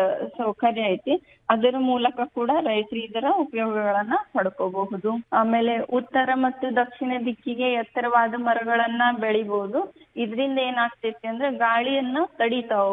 ಸೌಕರ್ಯ ಐತಿ ಅದರ ಮೂಲಕ ಕೂಡ ರೈತರು ಇದರ ಉಪಯೋಗಗಳನ್ನ ಪಡ್ಕೋಬಹುದು ಆಮೇಲೆ ಉತ್ತರ ಮತ್ತು ದಕ್ಷಿಣ ದಿಕ್ಕಿಗೆ ಎತ್ತರವಾದ ಮರಗಳನ್ನ ಬೆಳಿಬಹುದು ಇದರಿಂದ ಏನಾಗ್ತೈತಿ ಅಂದ್ರೆ ಗಾಳಿಯನ್ನ ತಡಿತಾವು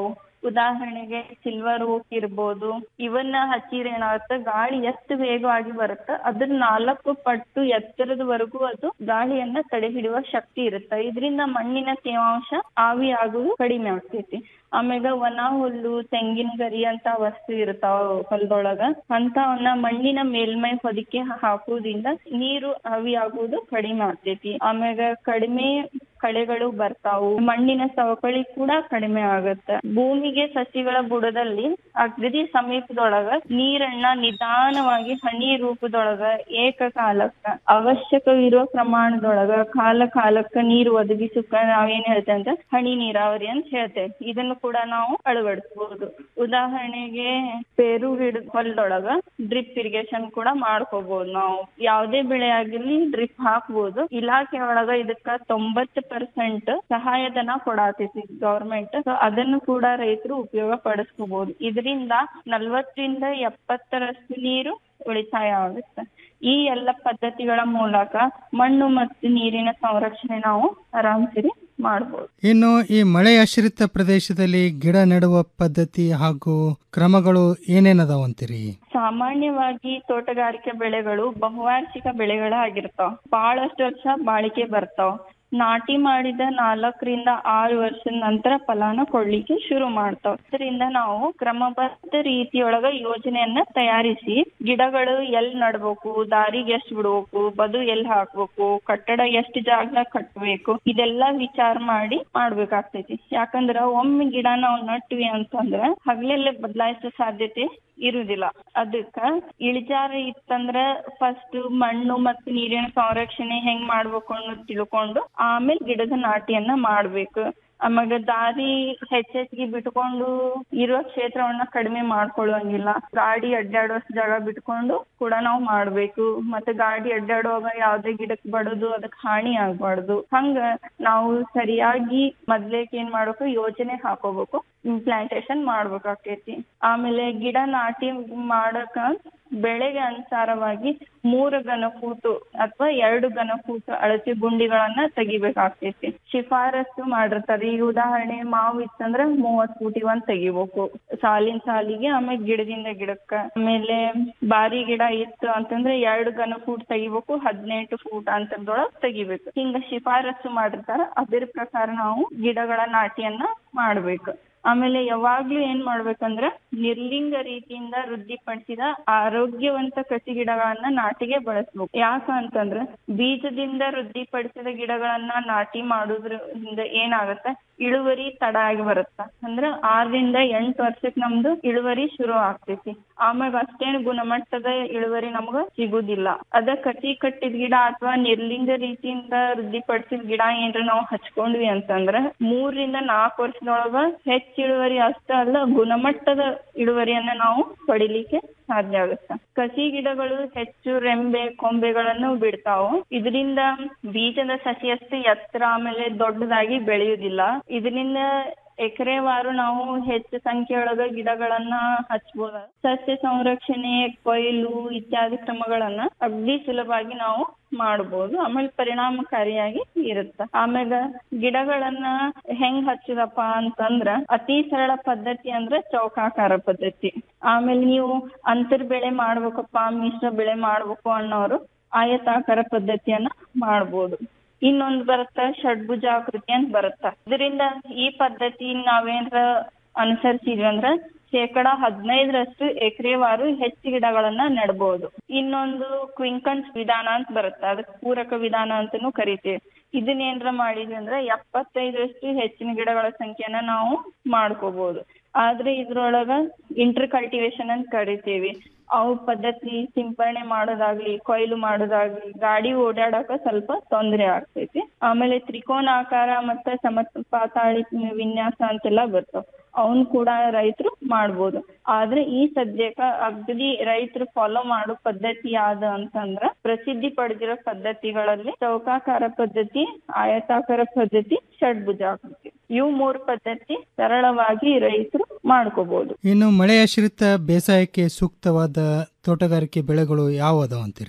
ಉದಾಹರಣೆಗೆ ಸಿಲ್ವರ್ ಓಕ್ ಇರ್ಬೋದು ಇವನ್ನ ಹಚ್ಚಿದ್ರೆ ಏನಾಗುತ್ತೆ ಗಾಳಿ ಎಷ್ಟು ವೇಗವಾಗಿ ಬರುತ್ತೆ ಅದ್ರ ನಾಲ್ಕು ಪಟ್ಟು ಎತ್ತರದವರೆಗೂ ಅದು ಗಾಳಿಯನ್ನ ತಡೆ ಹಿಡಿಯುವ ಶಕ್ತಿ ಇರುತ್ತೆ ಇದರಿಂದ ಮಣ್ಣಿನ ತೇವಾಂಶ ಆವಿ ಆಗುವುದು ಕಡಿಮೆ ಆಗ್ತೈತಿ ಆಮ್ಯಾಗ ಒಣ ಹುಲ್ಲು ತೆಂಗಿನ ಗರಿ ಅಂತ ವಸ್ತು ಇರ್ತಾವ ಹೊಲದೊಳಗ ಅಂತವನ್ನ ಮಣ್ಣಿನ ಮೇಲ್ಮೈ ಹೊದಿಕೆ ಹಾಕುವುದ್ರಿಂದ ನೀರು ಆವಿ ಆಗುವುದು ಕಡಿಮೆ ಆಗ್ತೈತಿ ಆಮ್ಯಾಗ ಕಡಿಮೆ ಕಳೆಗಳು ಬರ್ತಾವು ಮಣ್ಣಿನ ಸವಕಳಿ ಕೂಡ ಕಡಿಮೆ ಆಗುತ್ತೆ ಭೂಮಿಗೆ ಸಸಿಗಳ ಬುಡದಲ್ಲಿ ಅಗದಿ ಸಮೀಪದೊಳಗ ನೀರನ್ನ ನಿಧಾನವಾಗಿ ಹನಿ ರೂಪದೊಳಗ ಏಕಕಾಲಕ್ಕ ಅವಶ್ಯಕವಿರುವ ಪ್ರಮಾಣದೊಳಗ ಕಾಲ ಕಾಲಕ್ಕ ನೀರು ಒದಗಿಸಕ್ಕ ನಾವೇನ್ ಹೇಳ್ತೇವೆ ಅಂತ ಹನಿ ನೀರಾವರಿ ಅಂತ ಹೇಳ್ತೇವೆ ಇದನ್ನು ಕೂಡ ನಾವು ಅಳವಡಿಸಬಹುದು ಉದಾಹರಣೆಗೆ ಪೇರು ಗಿಡ ಹೊಲದೊಳಗ ಡ್ರಿಪ್ ಇರಿಗೇಷನ್ ಕೂಡ ಮಾಡ್ಕೋಬಹುದು ನಾವು ಯಾವ್ದೇ ಬೆಳೆ ಆಗಿರ್ಲಿ ಡ್ರಿಪ್ ಹಾಕ್ಬೋದು ಇಲಾಖೆ ಒಳಗ ಇದಕ್ಕ ತೊಂಬತ್ತು ಪರ್ಸೆಂಟ್ ಸಹಾಯಧನ ಕೊಡಾತೈತಿ ಗವರ್ಮೆಂಟ್ ಅದನ್ನು ಕೂಡ ರೈತರು ಉಪಯೋಗ ಪಡಿಸ್ಕೋಬಹುದು ಇದರಿಂದ ನಲ್ವತ್ತರಿಂದ ಎಪ್ಪತ್ತರಷ್ಟು ನೀರು ಉಳಿತಾಯ ಆಗುತ್ತೆ ಈ ಎಲ್ಲ ಪದ್ಧತಿಗಳ ಮೂಲಕ ಮಣ್ಣು ಮತ್ತು ನೀರಿನ ಸಂರಕ್ಷಣೆ ನಾವು ಆರಾಮ್ಸಿರಿ ಮಾಡಬಹುದು ಇನ್ನು ಈ ಮಳೆ ಆಶ್ರಿತ ಪ್ರದೇಶದಲ್ಲಿ ಗಿಡ ನೆಡುವ ಪದ್ಧತಿ ಹಾಗೂ ಕ್ರಮಗಳು ಏನೇನದಾವಂತೀರಿ ಸಾಮಾನ್ಯವಾಗಿ ತೋಟಗಾರಿಕೆ ಬೆಳೆಗಳು ಬಹುವಾರ್ಷಿಕ ಬೆಳೆಗಳಾಗಿರ್ತಾವ ಬಹಳಷ್ಟು ವರ್ಷ ಬಾಳಿಕೆ ಬರ್ತಾವ ನಾಟಿ ಮಾಡಿದ ನಾಲ್ಕರಿಂದ ಆರು ವರ್ಷದ ನಂತರ ಫಲಾನ ಕೊಡ್ಲಿಕ್ಕೆ ಶುರು ಮಾಡ್ತಾವ ಇದರಿಂದ ನಾವು ಕ್ರಮಬದ್ಧ ರೀತಿಯೊಳಗ ಯೋಜನೆಯನ್ನ ತಯಾರಿಸಿ ಗಿಡಗಳು ಎಲ್ ನಡ್ಬೇಕು ದಾರಿಗೆ ಎಷ್ಟ್ ಬಿಡ್ಬೇಕು ಬದು ಎಲ್ ಹಾಕ್ಬೇಕು ಕಟ್ಟಡ ಎಷ್ಟ್ ಜಾಗ ಕಟ್ಬೇಕು ಇದೆಲ್ಲಾ ವಿಚಾರ ಮಾಡಿ ಮಾಡ್ಬೇಕಾಗ್ತೈತಿ ಯಾಕಂದ್ರ ಒಮ್ಮೆ ಗಿಡ ನಾವು ನಟ್ವಿ ಅಂತಂದ್ರ ಹಗಲೆಲ್ಲ ಬದಲಾಯಿಸೋ ಸಾಧ್ಯತೆ ಇರುದಿಲ್ಲ ಅದಕ್ಕ ಇಳಿಜಾರ ಇತ್ತಂದ್ರ ಫಸ್ಟ್ ಮಣ್ಣು ಮತ್ತು ನೀರಿನ ಸಂರಕ್ಷಣೆ ಹೆಂಗ್ ಮಾಡ್ಬೇಕು ಅನ್ನೋದ್ ತಿಳ್ಕೊಂಡು ಆಮೇಲೆ ಗಿಡದ ನಾಟಿಯನ್ನ ಮಾಡ್ಬೇಕು ಆಮ್ಯಾಗ ದಾರಿ ಹೆಚ್ಚೆಚ್ಗೆ ಬಿಟ್ಕೊಂಡು ಇರೋ ಕ್ಷೇತ್ರವನ್ನ ಕಡಿಮೆ ಮಾಡ್ಕೊಳ್ಳುವಂಗಿಲ್ಲ ಗಾಡಿ ಅಡ್ಡಾಡೋಷ್ಟು ಜಾಗ ಬಿಟ್ಕೊಂಡು ಕೂಡ ನಾವು ಮಾಡ್ಬೇಕು ಮತ್ತೆ ಗಾಡಿ ಅಡ್ಡಾಡುವಾಗ ಯಾವ್ದೇ ಗಿಡಕ್ ಬಡದು ಅದಕ್ ಹಾನಿ ಆಗ್ಬಾರ್ದು ಹಂಗ ನಾವು ಸರಿಯಾಗಿ ಮೊದ್ಲೇಕ್ ಏನ್ ಮಾಡ್ಬೇಕು ಯೋಜನೆ ಹಾಕೋಬೇಕು ಪ್ಲಾಂಟೇಶನ್ ಮಾಡ್ಬೇಕಾಕೇತಿ ಆಮೇಲೆ ಗಿಡ ನಾಟಿ ಮಾಡಕ ಬೆಳೆಗೆ ಅನುಸಾರವಾಗಿ ಮೂರು ಘನ ಫೂಟು ಅಥವಾ ಎರಡು ಘನ ಫೂಟ್ ಅಳತೆ ಗುಂಡಿಗಳನ್ನ ತೆಗಿಬೇಕಾಗ್ತೈತಿ ಶಿಫಾರಸು ಮಾಡಿರ್ತಾರೆ ಈಗ ಉದಾಹರಣೆ ಮಾವು ಇತ್ತಂದ್ರ ಮೂವತ್ ಫೂಟಿಗೆ ಒಂದ್ ತೆಗಿಬೇಕು ಸಾಲಿನ ಸಾಲಿಗೆ ಆಮೇಲೆ ಗಿಡದಿಂದ ಗಿಡಕ್ಕ ಆಮೇಲೆ ಬಾರಿ ಗಿಡ ಇತ್ತು ಅಂತಂದ್ರೆ ಎರಡು ಘನ ಫೂಟ್ ತೆಗಿಬೇಕು ಹದಿನೆಂಟು ಫೂಟ್ ಅಂತರದೊಳಗ್ ತೆಗಿಬೇಕು ಹಿಂಗ ಶಿಫಾರಸು ಮಾಡಿರ್ತಾರ ಅದ್ರ ಪ್ರಕಾರ ನಾವು ಗಿಡಗಳ ನಾಟಿಯನ್ನ ಮಾಡ್ಬೇಕು ಆಮೇಲೆ ಯಾವಾಗ್ಲೂ ಏನ್ ಮಾಡ್ಬೇಕಂದ್ರ ನಿರ್ಲಿಂಗ ರೀತಿಯಿಂದ ವೃದ್ಧಿಪಡಿಸಿದ ಆರೋಗ್ಯವಂತ ಕಸಿ ಗಿಡಗಳನ್ನ ನಾಟಿಗೆ ಬಳಸ್ಬೇಕು ಯಾಕ ಅಂತಂದ್ರ ಬೀಜದಿಂದ ವೃದ್ಧಿಪಡಿಸಿದ ಗಿಡಗಳನ್ನ ನಾಟಿ ಮಾಡೋದ್ರಿಂದ ಏನಾಗತ್ತ ಇಳುವರಿ ತಡ ಆಗಿ ಬರುತ್ತ ಅಂದ್ರ ಆರರಿಂದ ಎಂಟು ವರ್ಷಕ್ ನಮ್ದು ಇಳುವರಿ ಶುರು ಆಗ್ತೈತಿ ಆಮ್ಯಾಗ ಅಷ್ಟೇನ್ ಗುಣಮಟ್ಟದ ಇಳುವರಿ ನಮ್ಗ ಸಿಗುದಿಲ್ಲ ಅದ ಕಸಿ ಕಟ್ಟಿದ ಗಿಡ ಅಥವಾ ನಿರ್ಲಿಂಗ ರೀತಿಯಿಂದ ವೃದ್ಧಿಪಡಿಸಿದ ಗಿಡ ಏನ್ರ ನಾವು ಹಚ್ಕೊಂಡ್ವಿ ಅಂತಂದ್ರ ಮೂರರಿಂದ ನಾಲ್ಕು ವರ್ಷದೊಳಗ ಹೆಚ್ಚ ಇಳುವರಿ ಅಷ್ಟ ಅಲ್ಲ ಗುಣಮಟ್ಟದ ಇಳುವರಿಯನ್ನ ನಾವು ಪಡಿಲಿಕ್ಕೆ ಸಾಧ್ಯ ಆಗುತ್ತ ಕಸಿ ಗಿಡಗಳು ಹೆಚ್ಚು ರೆಂಬೆ ಕೊಂಬೆಗಳನ್ನು ಬಿಡ್ತಾವು ಇದರಿಂದ ಬೀಜದ ಸಸಿಯಷ್ಟು ಎತ್ತರ ಆಮೇಲೆ ದೊಡ್ಡದಾಗಿ ಬೆಳೆಯುವುದಿಲ್ಲ ಇದರಿಂದ ಎಕರೆವಾರು ನಾವು ಹೆಚ್ಚು ಸಂಖ್ಯೆಯೊಳಗ ಗಿಡಗಳನ್ನ ಹಚ್ಬೋದ ಸಸ್ಯ ಸಂರಕ್ಷಣೆ ಕೊಯ್ಲು ಇತ್ಯಾದಿ ಕ್ರಮಗಳನ್ನ ಅಗ್ದಿ ಸುಲಭವಾಗಿ ನಾವು ಮಾಡ್ಬೋದು ಆಮೇಲೆ ಪರಿಣಾಮಕಾರಿಯಾಗಿ ಇರುತ್ತ ಆಮ್ಯಾಗ ಗಿಡಗಳನ್ನ ಹೆಂಗ್ ಹಚ್ಚುದಪ್ಪ ಅಂತಂದ್ರ ಅತಿ ಸರಳ ಪದ್ಧತಿ ಅಂದ್ರ ಚೌಕಾಕಾರ ಪದ್ಧತಿ ಆಮೇಲೆ ನೀವು ಅಂತರ್ ಬೆಳೆ ಮಾಡ್ಬೇಕಪ್ಪ ಮಿಶ್ರ ಬೆಳೆ ಮಾಡ್ಬೇಕು ಅನ್ನೋರು ಆಯತಾಕಾರ ಪದ್ಧತಿಯನ್ನ ಮಾಡ್ಬೋದು ಇನ್ನೊಂದ್ ಬರುತ್ತ ಷಡ್ಭುಜಾಕೃತಿ ಅಂತ ಬರುತ್ತ ಇದರಿಂದ ಈ ಪದ್ಧತಿ ನಾವೇನ್ರ ಅನುಸರಿಸಿದ್ವಿ ಅಂದ್ರ ಶೇಕಡ ಹದಿನೈದರಷ್ಟು ಎಕರೆವಾರು ಹೆಚ್ಚು ಗಿಡಗಳನ್ನ ನೆಡ್ಬೋದು ಇನ್ನೊಂದು ಕ್ವಿಂಕನ್ಸ್ ವಿಧಾನ ಅಂತ ಬರುತ್ತೆ ಅದಕ್ಕೆ ಪೂರಕ ವಿಧಾನ ಅಂತಾನೂ ಕರಿತೀವಿ ಇದನ್ನೇನ್ರ ಮಾಡಿದ್ವಿ ಅಂದ್ರೆ ಎಪ್ಪತ್ತೈದರಷ್ಟು ಹೆಚ್ಚಿನ ಗಿಡಗಳ ಸಂಖ್ಯೆನ ನಾವು ಮಾಡ್ಕೋಬಹುದು ಆದ್ರೆ ಇದ್ರೊಳಗ ಇಂಟರ್ ಕಲ್ಟಿವೇಶನ್ ಅಂತ ಕರಿತೀವಿ ಅವು ಪದ್ಧತಿ ಸಿಂಪರಣೆ ಮಾಡೋದಾಗ್ಲಿ ಕೊಯ್ಲು ಮಾಡೋದಾಗ್ಲಿ ಗಾಡಿ ಓಡಾಡಕ ಸ್ವಲ್ಪ ತೊಂದರೆ ಆಗ್ತೈತಿ ಆಮೇಲೆ ತ್ರಿಕೋನಾಕಾರ ಮತ್ತೆ ಸಮಪಾತಾಳಿ ವಿನ್ಯಾಸ ಅಂತೆಲ್ಲ ಬರ್ತಾವ ಅವನ್ ಕೂಡ ರೈತರು ಮಾಡ್ಬೋದು ಆದ್ರೆ ಈ ಸದ್ಯಕ್ಕ ಅಗದಿ ರೈತರು ಫಾಲೋ ಮಾಡೋ ಪದ್ಧತಿ ಯಾವ್ದ ಅಂತಂದ್ರ ಪ್ರಸಿದ್ಧಿ ಪಡೆದಿರೋ ಪದ್ಧತಿಗಳಲ್ಲಿ ಚೌಕಾಕಾರ ಪದ್ಧತಿ ಆಯತಾಕಾರ ಪದ್ಧತಿ ಷಡ್ಭುಜಾಕೃತಿ ಇವು ಮೂರು ಪದ್ಧತಿ ಸರಳವಾಗಿ ರೈತರು ಮಾಡ್ಕೋಬಹುದು ಇನ್ನು ಮಳೆ ಆಶ್ರಿತ ಬೇಸಾಯಕ್ಕೆ ಸೂಕ್ತವಾದ ತೋಟಗಾರಿಕೆ ಬೆಳೆಗಳು ಯಾವ ಅದಾವ ಅಂತೀರಿ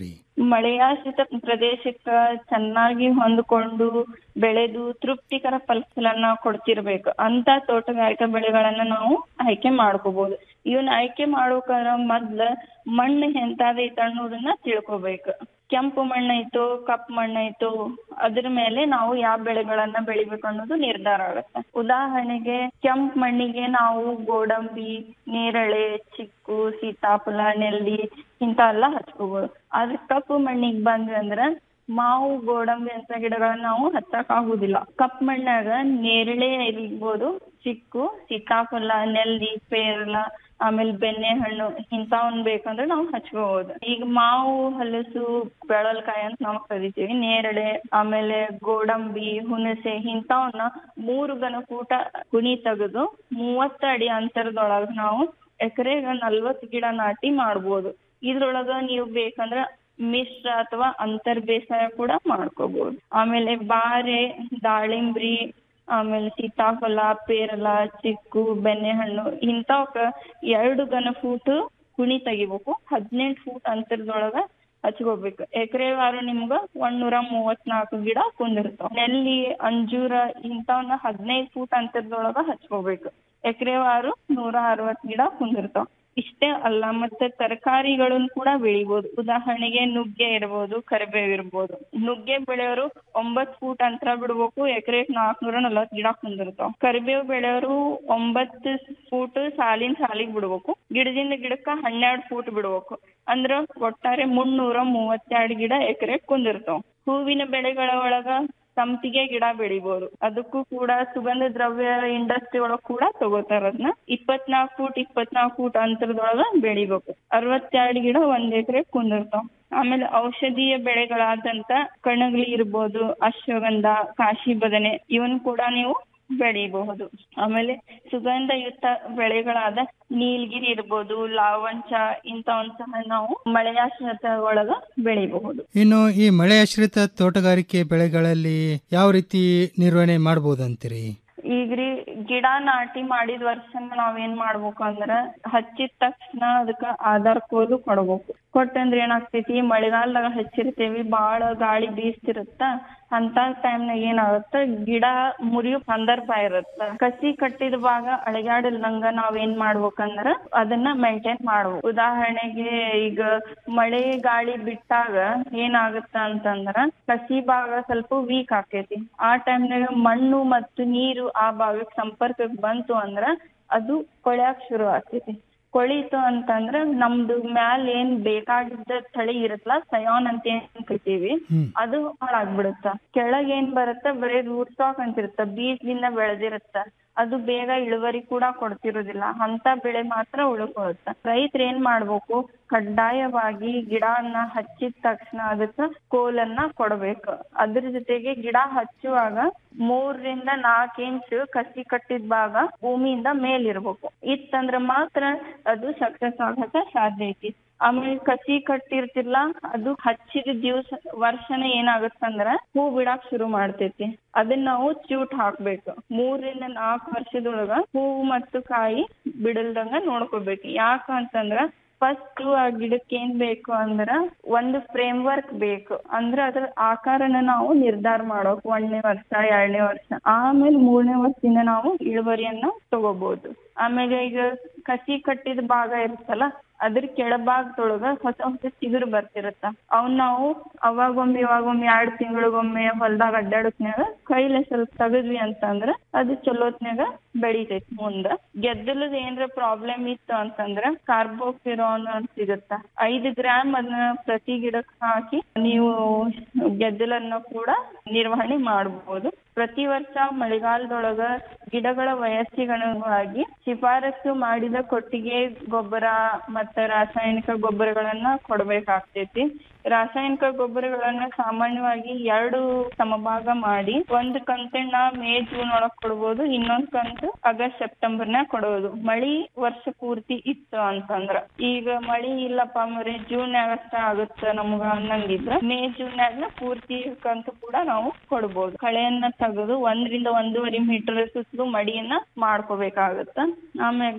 ಮಳೆಯಾಶ್ರಿತ ಪ್ರದೇಶಕ್ಕ ಚೆನ್ನಾಗಿ ಹೊಂದ್ಕೊಂಡು ಬೆಳೆದು ತೃಪ್ತಿಕರ ಫಸಲನ್ನ ಕೊಡ್ತಿರ್ಬೇಕು ಅಂತ ತೋಟಗಾರಿಕಾ ಬೆಳೆಗಳನ್ನ ನಾವು ಆಯ್ಕೆ ಮಾಡ್ಕೋಬಹುದು ಇವನ್ನ ಆಯ್ಕೆ ಮಾಡೋಕಾರ ಮೊದ್ಲ ಮಣ್ಣು ಎಂತಾದೈತೆ ಅನ್ನೋದನ್ನ ತಿಳ್ಕೊಬೇಕು ಕೆಂಪು ಮಣ್ಣು ಐತೋ ಕಪ್ಪು ಮಣ್ಣು ಐತೋ ಅದ್ರ ಮೇಲೆ ನಾವು ಯಾವ ಬೆಳೆಗಳನ್ನ ಬೆಳಿಬೇಕು ಅನ್ನೋದು ನಿರ್ಧಾರ ಆಗುತ್ತೆ ಉದಾಹರಣೆಗೆ ಕೆಂಪು ಮಣ್ಣಿಗೆ ನಾವು ಗೋಡಂಬಿ ನೇರಳೆ ಚಿಕ್ಕು ಸೀತಾಫಲ ನೆಲ್ಲಿ ಇಂತ ಎಲ್ಲ ಹಚ್ಕೋಬಹುದು ಆದ್ರೆ ಕಪ್ಪು ಮಣ್ಣಿಗೆ ಬಂದ್ವಿ ಅಂದ್ರ ಮಾವು ಗೋಡಂಬಿ ಅಂತ ಗಿಡಗಳನ್ನ ನಾವು ಹಚ್ಚಕ್ ಆಗುದಿಲ್ಲ ಕಪ್ ಮಣ್ಣಾಗ ನೇರಳೆ ಇರ್ಬೋದು ಚಿಕ್ಕು ಸೀತಾಫಲ ನೆಲ್ಲಿ ಪೇರಲ ಆಮೇಲೆ ಬೆಣ್ಣೆ ಹಣ್ಣು ಇಂಥವನ್ ಬೇಕಂದ್ರೆ ನಾವು ಹಚ್ಕೋಬಹುದು ಈಗ ಮಾವು ಹಲಸು ಬೆಳಲ್ಕಾಯಿ ಅಂತ ನಾವು ಕರಿತೀವಿ ನೇರಳೆ ಆಮೇಲೆ ಗೋಡಂಬಿ ಹುಣಸೆ ಇಂಥವನ್ನ ಮೂರು ಗನಕೂಟ ಕುಣಿ ತೆಗೆದು ಮೂವತ್ತ ಅಡಿ ಅಂತರದೊಳಗ ನಾವು ಎಕರೆಗ ನಲ್ವತ್ ಗಿಡ ನಾಟಿ ಮಾಡ್ಬೋದು ಇದ್ರೊಳಗ ನೀವು ಬೇಕಂದ್ರ ಮಿಶ್ರ ಅಥವಾ ಅಂತರ್ ಬೇಸಾಯ ಕೂಡ ಮಾಡ್ಕೋಬಹುದು ಆಮೇಲೆ ಬಾರೆ ದಾಳಿಂಬ್ರಿ ಆಮೇಲೆ ಸೀತಾಫಲ ಪೇರಲ ಚಿಕ್ಕು ಬೆಣ್ಣೆಹಣ್ಣು ಇಂಥವಕ್ಕ ಎರಡು ಘನ ಫೂಟ್ ಕುಣಿ ತೆಗಿಬೇಕು ಹದಿನೆಂಟು ಫೂಟ್ ಅಂತರದೊಳಗ ಹಚ್ಕೋಬೇಕು ಎಕರೆ ವಾರ ನಿಮ್ಗ ಒಂದ್ನೂರ ಮೂವತ್ನಾಲ್ಕು ಗಿಡ ಕುಂದಿರ್ತಾವ ನೆಲ್ಲಿ ಅಂಜೂರ ಇಂಥವನ್ನ ಹದಿನೈದು ಫೂಟ್ ಅಂತರದೊಳಗ ಹಚ್ಕೋಬೇಕು ಎಕರೆ ವಾರು ನೂರ ಅರವತ್ ಗಿಡ ಕುಂದಿರ್ತಾವ ಇಷ್ಟೇ ಅಲ್ಲ ಮತ್ತೆ ತರಕಾರಿಗಳನ್ನ ಕೂಡ ಬೆಳಿಬೋದು ಉದಾಹರಣೆಗೆ ನುಗ್ಗೆ ಇರ್ಬೋದು ಕರಿಬೇವು ಇರ್ಬೋದು ನುಗ್ಗೆ ಬೆಳೆಯೋರು ಒಂಬತ್ ಫೂಟ್ ಅಂತರ ಬಿಡ್ಬೇಕು ಎಕರೆಕ್ ನಾಲ್ಕನೂರ ನಲವತ್ ಗಿಡ ಕುಂದಿರ್ತಾವ ಕರಿಬೇವು ಬೆಳೆಯೋರು ಒಂಬತ್ತು ಫೂಟ್ ಸಾಲಿನ ಸಾಲಿಗೆ ಬಿಡ್ಬೇಕು ಗಿಡದಿಂದ ಗಿಡಕ್ಕ ಹನ್ನೆರಡು ಫೂಟ್ ಬಿಡ್ಬೇಕು ಅಂದ್ರ ಒಟ್ಟಾರೆ ಮುನ್ನೂರ ಮೂವತ್ತೆರಡು ಗಿಡ ಎಕರೆ ಕುಂದಿರ್ತಾವ ಹೂವಿನ ಬೆಳೆಗಳ ಒಳಗ ಸಂಪಿಗೆ ಗಿಡ ಬೆಳಿಬೋದು ಅದಕ್ಕೂ ಕೂಡ ಸುಗಂಧ ದ್ರವ್ಯ ಇಂಡಸ್ಟ್ರಿ ಒಳಗ್ ಕೂಡ ತಗೋತಾರ ಅದನ್ನ ಇಪ್ಪತ್ನಾಲ್ಕು ಫೂಟ್ ಇಪ್ಪತ್ನಾಲ್ಕು ಫೂಟ್ ಅಂತರದೊಳಗ ಬೆಳಿಬೇಕು ಅರವತ್ತೆರಡು ಗಿಡ ಒಂದ್ ಎಕರೆ ಕುಂದಿರ್ತಾವ ಆಮೇಲೆ ಔಷಧೀಯ ಬೆಳೆಗಳಾದಂತ ಕಣಗಲಿ ಇರ್ಬೋದು ಅಶ್ವಗಂಧ ಕಾಶಿ ಬದನೆ ಇವನ್ ಕೂಡ ನೀವು ಬೆಳಿಬಹುದು ಆಮೇಲೆ ಸುಗಂಧಯುಕ್ತ ಬೆಳೆಗಳಾದ ನೀಲಗಿರಿ ಇರ್ಬೋದು ಲಾವಂಚ ಇಂಥವನ್ ಸಹ ನಾವು ಮಳೆಯಾಶ್ರಿತ ಒಳಗ ಬೆಳಿಬಹುದು ಇನ್ನು ಈ ಮಳೆಯಾಶ್ರಿತ ತೋಟಗಾರಿಕೆ ಬೆಳೆಗಳಲ್ಲಿ ಯಾವ ರೀತಿ ನಿರ್ವಹಣೆ ಮಾಡ್ಬೋದಂತೀರಿ ಈಗ್ರಿ ಗಿಡ ನಾಟಿ ಮಾಡಿದ ವರ್ಷನ ನಾವೇನ್ ಮಾಡ್ಬೇಕು ಅಂದ್ರ ಹಚ್ಚಿದ ತಕ್ಷಣ ಅದಕ್ಕ ಆಧಾರ್ ಕೋಲು ಕೊಡ್ಬೇಕು ಕೊಟ್ಟಂದ್ರ ಏನಾಗ್ತೈತಿ ಮಳೆಗಾಲದಾಗ ಹಚ್ಚಿರ್ತೇವಿ ಬಾಳ ಗಾಳಿ ಬೀಸ್ತಿರುತ್ತ ಅಂತ ಟೈಮ್ನಾಗ ಏನಾಗುತ್ತ ಗಿಡ ಮುರಿಯೋ ಸಂದರ್ಭ ಇರುತ್ತ ಕಸಿ ಕಟ್ಟಿದ ಭಾಗ ಅಳಗ್ಯಾಡಿಲ್ದಂಗ ನಾವ್ ಏನ್ ಮಾಡ್ಬೇಕಂದ್ರ ಅದನ್ನ ಮೇಂಟೈನ್ ಮಾಡ್ಬೇಕು ಉದಾಹರಣೆಗೆ ಈಗ ಮಳೆ ಗಾಳಿ ಬಿಟ್ಟಾಗ ಏನಾಗುತ್ತ ಅಂತಂದ್ರ ಕಸಿ ಭಾಗ ಸ್ವಲ್ಪ ವೀಕ್ ಆಕೇತಿ ಆ ಟೈಮ್ನಾಗ ಮಣ್ಣು ಮತ್ತು ನೀರು ಆ ಭಾಗಕ್ಕೆ ಸಂಪರ್ಕಕ್ಕೆ ಬಂತು ಅಂದ್ರ ಅದು ಕೊಳ್ಯಾಕ್ ಶುರು ಆಗ್ತೈತಿ ಕೊಳಿತು ಅಂತಂದ್ರ ನಮ್ದು ಮ್ಯಾಲ ಏನ್ ಬೇಕಾಗಿದ್ದ ತಳಿ ಇರತ್ತಲ್ಲ ಸಯಾನ್ ಅಂತ ಏನ್ ಕರಿತೀವಿ ಅದು ಹಾಳಾಗ್ಬಿಡುತ್ತ ಕೆಳಗ್ ಏನ್ ಬರುತ್ತ ಬರೀ ರೂಟ್ ಸ್ಟಾಕ್ ಅಂತ ಇರುತ್ತ ಬೀಜದಿಂದ ಬೆಳೆದಿರುತ್ತ ಅದು ಬೇಗ ಇಳುವರಿ ಕೂಡ ಕೊಡ್ತಿರೋದಿಲ್ಲ ಅಂತ ಬೆಳೆ ಮಾತ್ರ ಉಳ್ಕೊಳುತ್ತ ರೈತರ ಏನ್ ಮಾಡ್ಬೇಕು ಕಡ್ಡಾಯವಾಗಿ ಗಿಡನ ಹಚ್ಚಿದ ತಕ್ಷಣ ಅದಕ್ಕ ಕೋಲನ್ನ ಕೊಡ್ಬೇಕು ಅದ್ರ ಜೊತೆಗೆ ಗಿಡ ಹಚ್ಚುವಾಗ ಮೂರರಿಂದ ನಾಲ್ಕ್ ಇಂಚ್ ಕಸಿ ಕಟ್ಟಿದ ಭಾಗ ಭೂಮಿಯಿಂದ ಮೇಲಿರ್ಬೇಕು ಇತ್ತಂದ್ರ ಮಾತ್ರ ಅದು ಸಕ್ಸಸ್ ಆಗಕ ಸಾಧ್ಯ ಐತಿ ಆಮೇಲೆ ಕಸಿ ಕಟ್ಟಿರ್ತಿರ್ಲ ಅದು ಹಚ್ಚಿದ ದಿವ್ಸ ವರ್ಷನ ಏನಾಗತ್ತಂದ್ರ ಹೂ ಬಿಡಾಕ್ ಶುರು ಮಾಡ್ತೈತಿ ಅದನ್ನ ನಾವು ಚ್ಯೂಟ್ ಹಾಕ್ಬೇಕು ಮೂರರಿಂದ ನಾಲ್ಕು ವರ್ಷದೊಳಗ ಹೂವು ಮತ್ತು ಕಾಯಿ ಬಿಡಲ್ದಂಗ ನೋಡ್ಕೋಬೇಕು ಯಾಕ ಅಂತಂದ್ರ ಫಸ್ಟ್ ಆ ಗಿಡಕ್ಕೆ ಏನ್ ಬೇಕು ಅಂದ್ರ ಒಂದು ಫ್ರೇಮ್ ವರ್ಕ್ ಬೇಕು ಅಂದ್ರ ಅದ್ರ ಆಕಾರನ ನಾವು ನಿರ್ಧಾರ ಮಾಡೋಕ್ ಒಂದನೇ ವರ್ಷ ಎರಡನೇ ವರ್ಷ ಆಮೇಲೆ ಮೂರನೇ ವರ್ಷದಿಂದ ನಾವು ಇಳುವರಿಯನ್ನ ತಗೋಬಹುದು ಆಮೇಲೆ ಈಗ ಕಸಿ ಕಟ್ಟಿದ ಭಾಗ ಇರುತ್ತಲ್ಲ ಅದ್ರ ಕೆಳಭಾಗದೊಳಗ ಹೊಸ ಹೊಸ ಚಿಗುರು ಬರ್ತಿರತ್ತ ಅವ್ನ ನಾವು ಅವಾಗೊಮ್ಮೆ ಇವಾಗೊಮ್ಮೆ ಎರಡ್ ತಿಂಗಳಿಗೊಮ್ಮೆ ಹೊಲ್ದಾಗ ಅಡ್ಡಾಡತ್ನ್ಯಾಗ ಕೈಲೆ ಸ್ವಲ್ಪ ತೆಗದ್ವಿ ಅಂತಂದ್ರ ಅದು ಚಲೋತ್ನ್ಯಾಗ ಬೆಳಿತೈತಿ ಮುಂದ ಗೆದ್ದಲದ ಏನ್ರ ಪ್ರಾಬ್ಲಮ್ ಇತ್ತು ಅಂತಂದ್ರ ಕಾರ್ಬೋಫಿರಾನ್ ಅಂತ ಸಿಗುತ್ತ ಐದು ಗ್ರಾಮ್ ಅದನ್ನ ಪ್ರತಿ ಗಿಡಕ್ ಹಾಕಿ ನೀವು ಗೆದ್ದಲನ್ನ ಕೂಡ ನಿರ್ವಹಣೆ ಮಾಡಬಹುದು ಪ್ರತಿ ವರ್ಷ ಮಳೆಗಾಲದೊಳಗ ಗಿಡಗಳ ವಯಸ್ಸಿಗನುಗುಣವಾಗಿ ಶಿಫಾರಸು ಮಾಡಿದ ಕೊಟ್ಟಿಗೆ ಗೊಬ್ಬರ ಮತ್ತ ರಾಸಾಯನಿಕ ಗೊಬ್ಬರಗಳನ್ನ ಕೊಡ್ಬೇಕಾಗ್ತೈತಿ ರಾಸಾಯನಿಕ ಗೊಬ್ಬರಗಳನ್ನ ಸಾಮಾನ್ಯವಾಗಿ ಎರಡು ಸಮಭಾಗ ಮಾಡಿ ಒಂದ್ ಕಂತನ್ನ ಮೇ ಜೂನ್ ಒಳಗ್ ಕೊಡ್ಬೋದು ಇನ್ನೊಂದ್ ಕಂತು ಆಗಸ್ಟ್ ಸೆಪ್ಟೆಂಬರ್ನ್ಯಾಗ ಕೊಡೋದು ಮಳಿ ವರ್ಷ ಪೂರ್ತಿ ಇತ್ತು ಅಂತಂದ್ರ ಈಗ ಮಳಿ ಇಲ್ಲಪ್ಪ ಮರಿ ಜೂನ್ ಅಷ್ಟ ಆಗುತ್ತ ನಮ್ಗ ಅನ್ನಂಗಿದ್ರ ಮೇ ಜೂನ್ ನಾಗ ಪೂರ್ತಿ ಕಂತು ಕೂಡ ನಾವು ಕೊಡ್ಬೋದು ಕಳೆಯನ್ನ ತೆಗೆದು ಒಂದರಿಂದ ಒಂದೂವರೆ ಮೀಟರ್ ಸುತ್ತಲೂ ಮಡಿಯನ್ನ ಮಾಡ್ಕೋಬೇಕಾಗತ್ತ ಆಮ್ಯಾಗ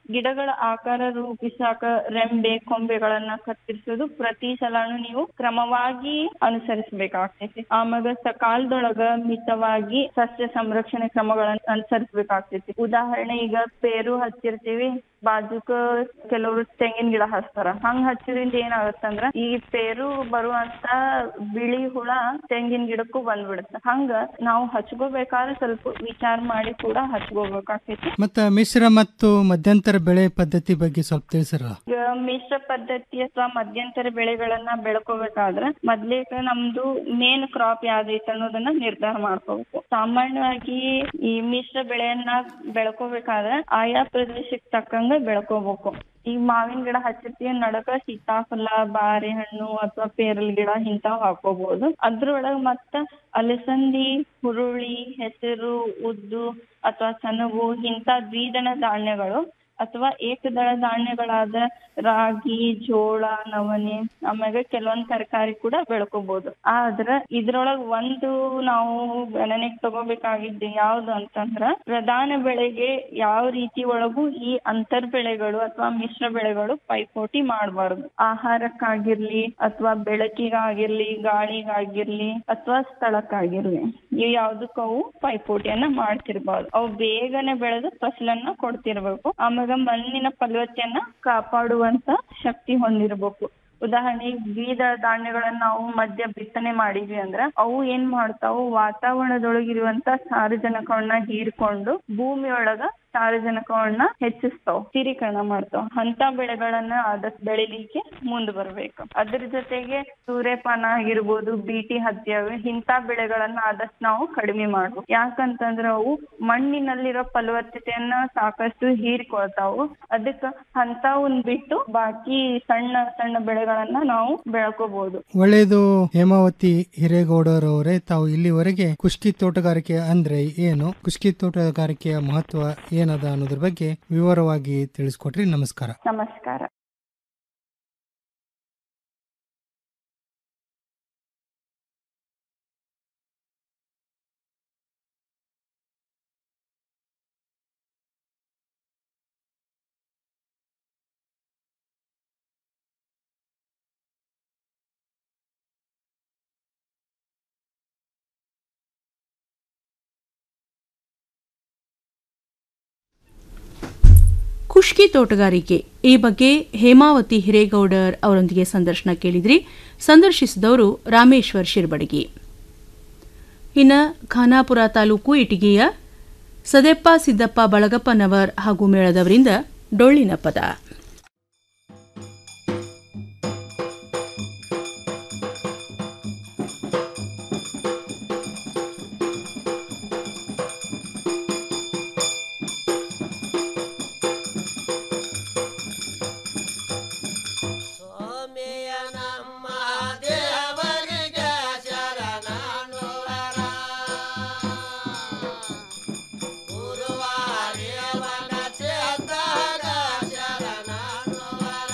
ಗಿಡಗಳ ಆಕಾರ ರೂಪಿಸಾಕ ರೆಂಬೆ ಕೊಂಬೆಗಳನ್ನ ಕತ್ತರಿಸೋದು ಪ್ರತಿ ಸಲಾನು ನೀವು ಕ್ರಮವಾಗಿ ಅನುಸರಿಸಬೇಕಾಗ್ತೈತಿ ಆಮ್ಯಾಗ ಸಕಾಲದೊಳಗ ಮಿತವಾಗಿ ಸಸ್ಯ ಸಂರಕ್ಷಣೆ ಕ್ರಮಗಳನ್ನ ಅನುಸರಿಸಬೇಕಾಗ್ತೈತಿ ಉದಾಹರಣೆ ಈಗ ಪೇರು ಹಚ್ಚಿರ್ತೀವಿ ಬಾಜುಕ ಕೆಲವರು ತೆಂಗಿನ ಗಿಡ ಹಚ್ತಾರ ಹಂಗ ಹಚ್ಚಿದ್ರಿಂದ ಏನಾಗತ್ತಂದ್ರ ಈ ಪೇರು ಬರುವಂತ ಬಿಳಿ ಹುಳ ತೆಂಗಿನ ಗಿಡಕ್ಕೂ ಬಂದ್ಬಿಡುತ್ತೆ ಹಂಗ ನಾವು ಹಚ್ಕೋಬೇಕಾದ್ರೆ ಸ್ವಲ್ಪ ವಿಚಾರ ಮಾಡಿ ಕೂಡ ಹಚ್ಕೋಬೇಕಾಗ್ತೈತಿ ಮತ್ತ ಮಿಶ್ರ ಮತ್ತು ಮಧ್ಯಂತರ ಬೆಳೆ ಪದ್ಧತಿ ಬಗ್ಗೆ ಸ್ವಲ್ಪ ತಿಳಿಸಿರಲ್ಲ ಈಗ ಮಿಶ್ರ ಪದ್ಧತಿ ಅಥವಾ ಮಧ್ಯಂತರ ಬೆಳೆಗಳನ್ನ ಬೆಳ್ಕೋಬೇಕಾದ್ರೆ ಮೊದ್ಲೇಕ ನಮ್ದು ಮೇನ್ ಕ್ರಾಪ್ ಯಾವ್ದೈತೆ ಅನ್ನೋದನ್ನ ನಿರ್ಧಾರ ಮಾಡ್ಕೋಬೇಕು ಸಾಮಾನ್ಯವಾಗಿ ಈ ಮಿಶ್ರ ಬೆಳೆಯನ್ನ ಬೆಳ್ಕೋಬೇಕಾದ್ರೆ ಆಯಾ ಪ್ರದೇಶಕ್ಕೆ ತಕ್ಕಂಗ ಬೆಳ್ಕೋಬೇಕು ಈಗ ಮಾವಿನ ಗಿಡ ಹಚ್ಚಿರ್ತೀವಿ ನಡಕ ಸೀತಾಫಲ ಬಾರೆಹಣ್ಣು ಅಥವಾ ಪೇರಲ್ ಗಿಡ ಇಂತಾವ್ ಹಾಕೋಬಹುದು ಅದ್ರೊಳಗ ಮತ್ತ ಅಲಸಂದಿ ಹುರುಳಿ ಹೆಸರು ಉದ್ದು ಅಥವಾ ಸೆಣಬು ಇಂತ ದ್ವಿದಳ ಧಾನ್ಯಗಳು ಅಥವಾ ಏಕದಳ ಧಾನ್ಯಗಳಾದ ರಾಗಿ ಜೋಳ ನವಣೆ ಆಮ್ಯಾಗ ಕೆಲವೊಂದ್ ತರಕಾರಿ ಕೂಡ ಬೆಳ್ಕೋಬಹುದು ಆದ್ರ ಇದ್ರೊಳಗ ಒಂದು ನಾವು ಗಣನೆಗೆ ತಗೋಬೇಕಾಗಿದ್ದು ಯಾವ್ದು ಅಂತಂದ್ರ ಪ್ರಧಾನ ಬೆಳೆಗೆ ಯಾವ ರೀತಿ ಒಳಗೂ ಈ ಅಂತರ್ ಬೆಳೆಗಳು ಅಥವಾ ಮಿಶ್ರ ಬೆಳೆಗಳು ಪೈಪೋಟಿ ಮಾಡಬಾರ್ದು ಆಹಾರಕ್ಕಾಗಿರ್ಲಿ ಅಥವಾ ಬೆಳಕಿಗಾಗಿರ್ಲಿ ಗಾಳಿಗಾಗಿರ್ಲಿ ಅಥವಾ ಸ್ಥಳಕ್ಕಾಗಿರ್ಲಿ ಇವ್ ಯಾವ್ದಕ್ಕೂ ಅವು ಪೈಪೋಟಿಯನ್ನ ಮಾಡ್ತಿರ್ಬಾರ್ದು ಅವು ಬೇಗನೆ ಬೆಳೆದು ಫಸಲನ್ನ ಕೊಡ್ತಿರ್ಬೇಕು ಆಮ್ಯಾಗ ಮಣ್ಣಿನ ಫಲವತ್ತತೆಯನ್ನ ಕಾಪಾಡುವಂತ ಶಕ್ತಿ ಹೊಂದಿರ್ಬೇಕು ಉದಾಹರಣೆಗೆ ದ್ವಿದಳ ಧಾನ್ಯಗಳನ್ನ ನಾವು ಮಧ್ಯ ಬಿತ್ತನೆ ಮಾಡಿದ್ವಿ ಅಂದ್ರ ಅವು ಏನ್ ಮಾಡ್ತಾವು ವಾತಾವರಣದೊಳಗಿರುವಂತ ಸಾರಜನಕವನ್ನ ಹೀರ್ಕೊಂಡು ಭೂಮಿಯೊಳಗ ಸಾರಜನಕವನ್ನ ಹೆಚ್ಚಿಸ್ತಾವ್ ಸ್ಥಿರೀಕರಣ ಮಾಡ್ತಾವ್ ಅಂತ ಬೆಳೆಗಳನ್ನ ಆದಷ್ಟು ಬೆಳಿಲಿಕ್ಕೆ ಮುಂದ್ ಬರ್ಬೇಕು ಅದ್ರ ಜೊತೆಗೆ ಸೂರ್ಯಪಾನ ಆಗಿರ್ಬೋದು ಬೀಟಿ ಹತ್ಯವೆ ಇಂತ ಬೆಳೆಗಳನ್ನ ಆದಷ್ಟು ನಾವು ಕಡಿಮೆ ಮಾಡ್ಬೇಕು ಯಾಕಂತಂದ್ರ ಅವು ಮಣ್ಣಿನಲ್ಲಿರೋ ಫಲವತ್ತತೆಯನ್ನ ಸಾಕಷ್ಟು ಹೀರ್ಕೊಳ್ತಾವು ಅದಕ್ಕ ಅಂತವನ್ ಬಿಟ್ಟು ಬಾಕಿ ಸಣ್ಣ ಸಣ್ಣ ಬೆಳೆಗಳನ್ನ ನಾವು ಬೆಳ್ಕೋಬಹುದು ಒಳ್ಳೆಯದು ಹೇಮಾವತಿ ಹಿರೇಗೌಡರವರೇ ತಾವು ಇಲ್ಲಿವರೆಗೆ ಕುಷ್ಕಿ ತೋಟಗಾರಿಕೆ ಅಂದ್ರೆ ಏನು ಕುಷ್ಕಿ ತೋಟಗಾರಿಕೆಯ ಮಹತ್ವ ಏನದ ಅನ್ನೋದ್ರ ಬಗ್ಗೆ ವಿವರವಾಗಿ ತಿಳಿಸ್ಕೊಟ್ರಿ ನಮಸ್ಕಾರ ನಮಸ್ಕಾರ ಖುಷ್ಕಿ ತೋಟಗಾರಿಕೆ ಈ ಬಗ್ಗೆ ಹೇಮಾವತಿ ಹಿರೇಗೌಡರ್ ಅವರೊಂದಿಗೆ ಸಂದರ್ಶನ ಕೇಳಿದ್ರಿ ಸಂದರ್ಶಿಸಿದವರು ರಾಮೇಶ್ವರ್ ಶಿರ್ಬಡಗಿ ಇನ್ನ ಖಾನಾಪುರ ತಾಲೂಕು ಇಟಗಿಯ ಸದೆಪ್ಪ ಸಿದ್ದಪ್ಪ ಬಳಗಪ್ಪನವರ್ ಹಾಗೂ ಮೇಳದವರಿಂದ ಡೊಳ್ಳಿನ ಪದ ದೇವರಿಗೆ ಶರಣಾನುವರ ಗುರುವಾರ್ಯವನ ಚೇತನ ಶರಣಾನುವರ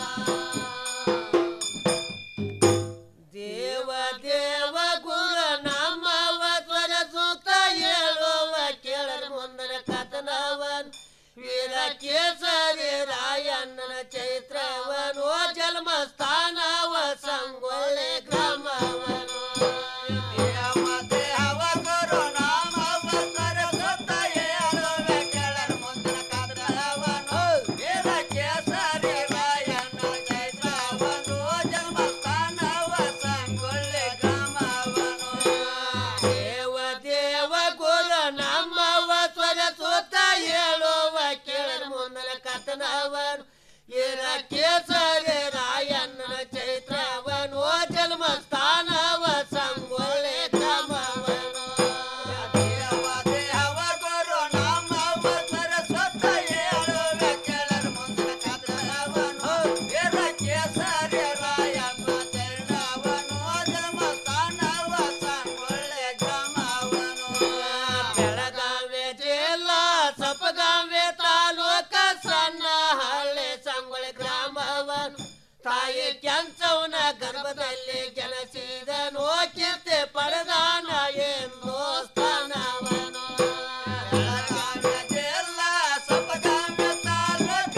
ದೇವ ದೇವ ಗುರು ನಮ್ಮವ ತ್ವರ ಸುತ್ತ ಹೇಳುವ ಕೇಳರ ಮುಂದರ ಕಥನವನ್ ವೀರ ಕೇಸರಿ ರಾಯಣ್ಣನ ಚೈತ್ರವನು ಜನ್ಮ ಸ್ಥಾನವ ಸಂಗೊಳ್ಳೆ ಗ್ರಾಮವನು ದೇವ ದೇವ ಗುರು ನಾಮವ ತ್ವರ ಸುತ್ತ ಹೇಳುವ ಕೇಳರ ಮುಂದರ ಕಥನವನು ವೀರ ಕೇಸರಿ ರಾಯಣ್ಣ ಚೈತ್ರವನು ಜನ್ಮ ಸ್ಥಾನವ ಸಂಗೊಳ್ಳೆ ಗ್ರಾಮವನು ದೇವ ದೇವ ಗುರು ನಮ್ಮವ ಸ್ವರ ಸುತ್ತ ಹೇಳುವ ಕೇಳರ ಮುಂದನ ಕಥನವನು ಏನ ಕೇಸರಿ ರಾಯಣ್ಣನ ಚೈತ್ರವನು ಜನ್ಮ ಸ್ಥಾನವ ಸಂಗೊಳ್ಳೆ ಗ್ರಾಮವನು ದೇವ ದೇವ ಗುರು ನಮ್ಮವ ಸ್ವರ ಸುತ್ತ ಹೇಳುವ ಕೇಳರ ಮುಂದನ ಕಥನವನು ಏನ ಕೇಸರಿ ರಾಯಣ್ಣ ಚೈತ್ರವನು ಜನ್ಮ ಸ್ಥಾನವ ಸಂಗೊಳ್ಳೆ ಗ್ರಾಮವನು ಬೆಳಗಾವಿ ಜಿಲ್ಲಾ ಸಪಗಾವಿ ತಾಲೂಕ ಸಣ್ಣ ಹಳ್ಳಿ ಸಂಗೊಳ್ಳಿ ಗ್ರಾಮವನು ತಾಯಿ ಕೆಂಚವನ ಗರ್ಭದಲ್ಲಿ ಜನಸಿದನು ಕೀರ್ತಿ ಪಡೆದಾನ ಎಂಬೋ ಸ್ಥಾನವನು ಬೆಳಗಾವಿ ಜಿಲ್ಲಾ ಸಪಗಾವಿ ತಾಲೂಕ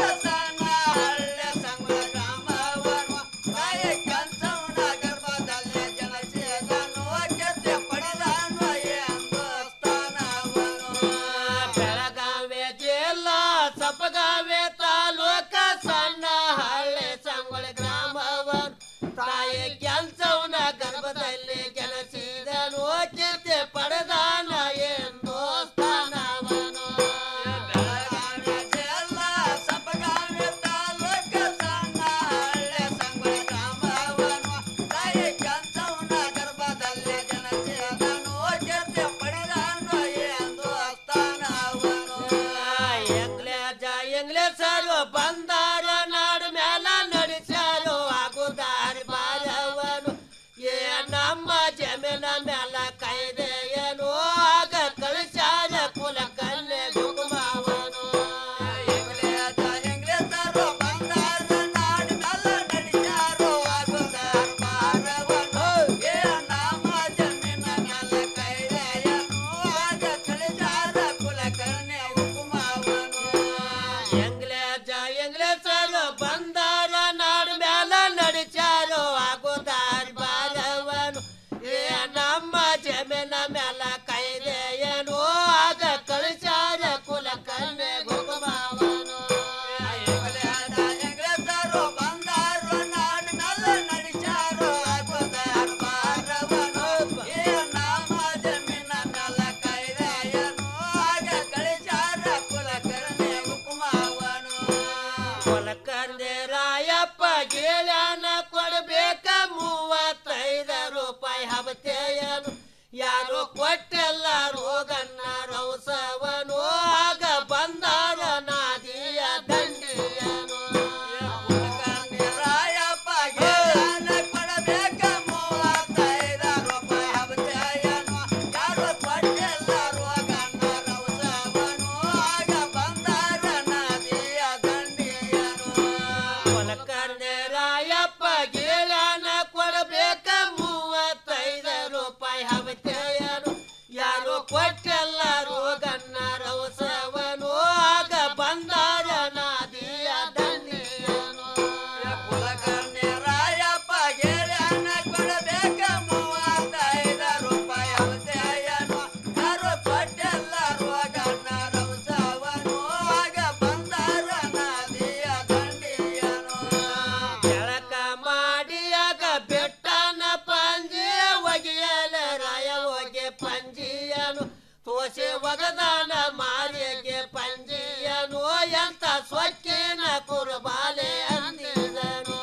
ಪಂಜಿಯನು ತೋಸೆ ಒಗದಾನ ಮಾರಿಗೆ ಪಂಜಿಯನು ಎಂತ ಸ್ವಚ್ಛಿನ ಕುರುಬಾಲೆ ಅಂದಿದನು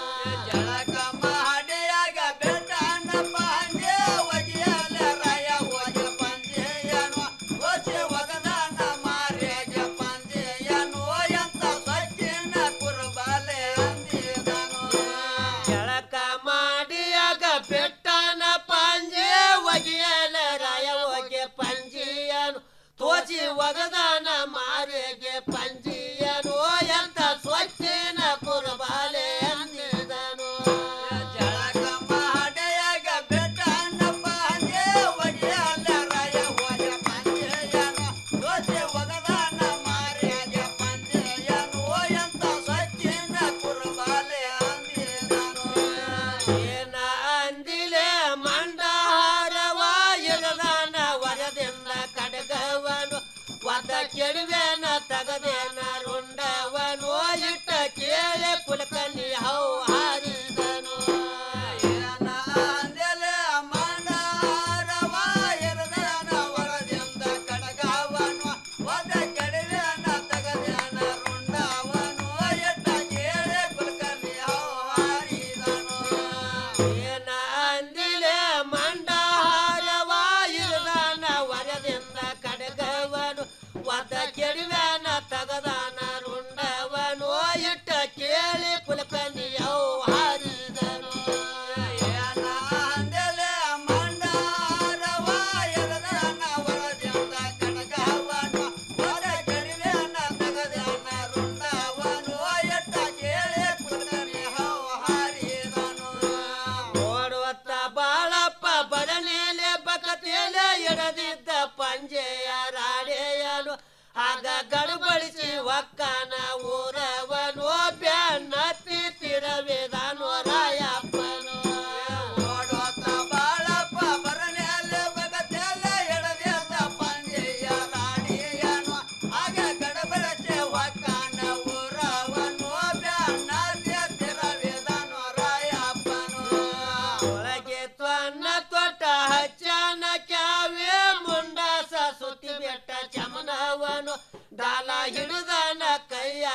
ಜಳಕ ಮಾಡಿಯಾಗ ಬೆಟ್ಟನ ಪಾಂಜೆ ಒಗಿಯಲ ರಾಯ ಹೋಗಿ ಪಂಜೆಯನು ತೋಸೆ ಒಗದಾನ ಮಾರಿಗೆ ಪಂಜೆಯನು ಎಂತ ಸ್ವಚ್ಛಿನ ಕುರುಬಾಲೆ ಅಂದಿದನು ಜಳಕ ಮಾಡಿಯಾಗ ಬೆಟ್ಟನ ಪಾಂಜೆ ಒಗಿಯಲ ರಾಯ ಹೋಗಿ ಪಂಜಿಯನು ತೋಚಿ ಒಗದಾನ ಮಾರಿಗೆ ಪಂಜಿಯನು ಎಂತ ಸ್ವಚ್ಛಿನ ಕುರುಬಾಲೆ ಅಂದಿದನು ಜಳಕ ಮಾಡಿಯಾಗ ಬೆಟ್ಟನ ಪಾಂಜೆ ಒಗಿಯಲ ರಾಯ ಹೋಗಿ ಪಂಜೆಯನು ತೋಚಿ ಒಗದಾನ ಮಾರಿಗೆ ಪಂಜೆಯನು ಎಂತ ಸ್ವಚ್ಛಿನ ಕುರುಬಾಲೆ ಅಂದಿದನು ಏನ ಅಂದಿಲೆ ಮಂಡಹಾರವ ಇರದಾನ ವರದಿಂದ ಕಡಗವನು ಒದ ಕೆಡವೇನ ತಗದೇನ ರುಂಡವನು ಇಟ್ಟ ಕೇಳೆ ಕುಲಕನಿ ಹೌ ಹಾರಿದನು ಏನ ಅಂದೆಲೆ ಮಂಡಹಾರವ ಇರದಾನ ವರದಿಂದ ಕಡಗವನು ಒದ ಕೆಡವೇನ ತಗದೇನ ರುಂಡವನು ಇಟ್ಟ ಕೇಳೆ ಕುಲಕನಿ ಹೌ ಹಾರಿದನು ಏನ ಅಂದಿಲೆ ಮಂಡಹಾರವ ಇರದಾನ ವರದಿಂದ ಕಡಗವನು ಒದ ಕೆಡವೇನ ತಗದಾನ ರುಂಡವನು ಇಟ್ಟ ಕೇಳಿ ಕುಲಕನಿಯವು ಹಾರಿದನು ಏನ ಅಂದೆಲೆ ಮಂಡಹಾರವ ಇರದಾನ ವರದಿಂದ ಕಡಗವನು ಒದ ಕೆಡವೇನ ತಗದಾನ ರುಂಡವನು ಇಟ್ಟ ಕೇಳಿ ಕುಲಕನಿಯವು ಹಾರಿದನು ಓಡುವತ್ತ ಬಾಳಪ್ಪ ಬರನೇಲೆ ಬಕತೇಲೆ ಎಡದಿದ್ದ ಪಂಜೆಯ ರಾಡೆಯನು ಆಗ ಗಡಬಡಿಸಿ ಒಕ್ಕನ ಊರವನು ಬೆನ್ನತ್ತಿ ತಿರವೇದನು ರಾಯಪ್ಪನು ಓಡುವತ್ತ ಬಾಳಪ್ಪ ಬರನೇಲೆ ಬಕತೇಲೆ ಎಡದಿದ್ದ ಪಂಜೆಯ ರಾಡೆಯನು ಆಗ ಗಡಬಡಿಸಿ ಒಕ್ಕನ ಊರವನು ಬೆನ್ನತ್ತಿ ತಿರವೇದನು ರಾಯಪ್ಪನು ಒಳಗೆ ತ್ವನ್ನ ತೊಟ್ಟ ಹಚ್ಚನ ಕ್ಯಾವೆ ಮುಂಡಾಸ ಸುತ್ತಿ ಬೆಟ್ಟ ಚಮನವನು ದಾಲ ಹಿಡಿದನ ಕೈಯ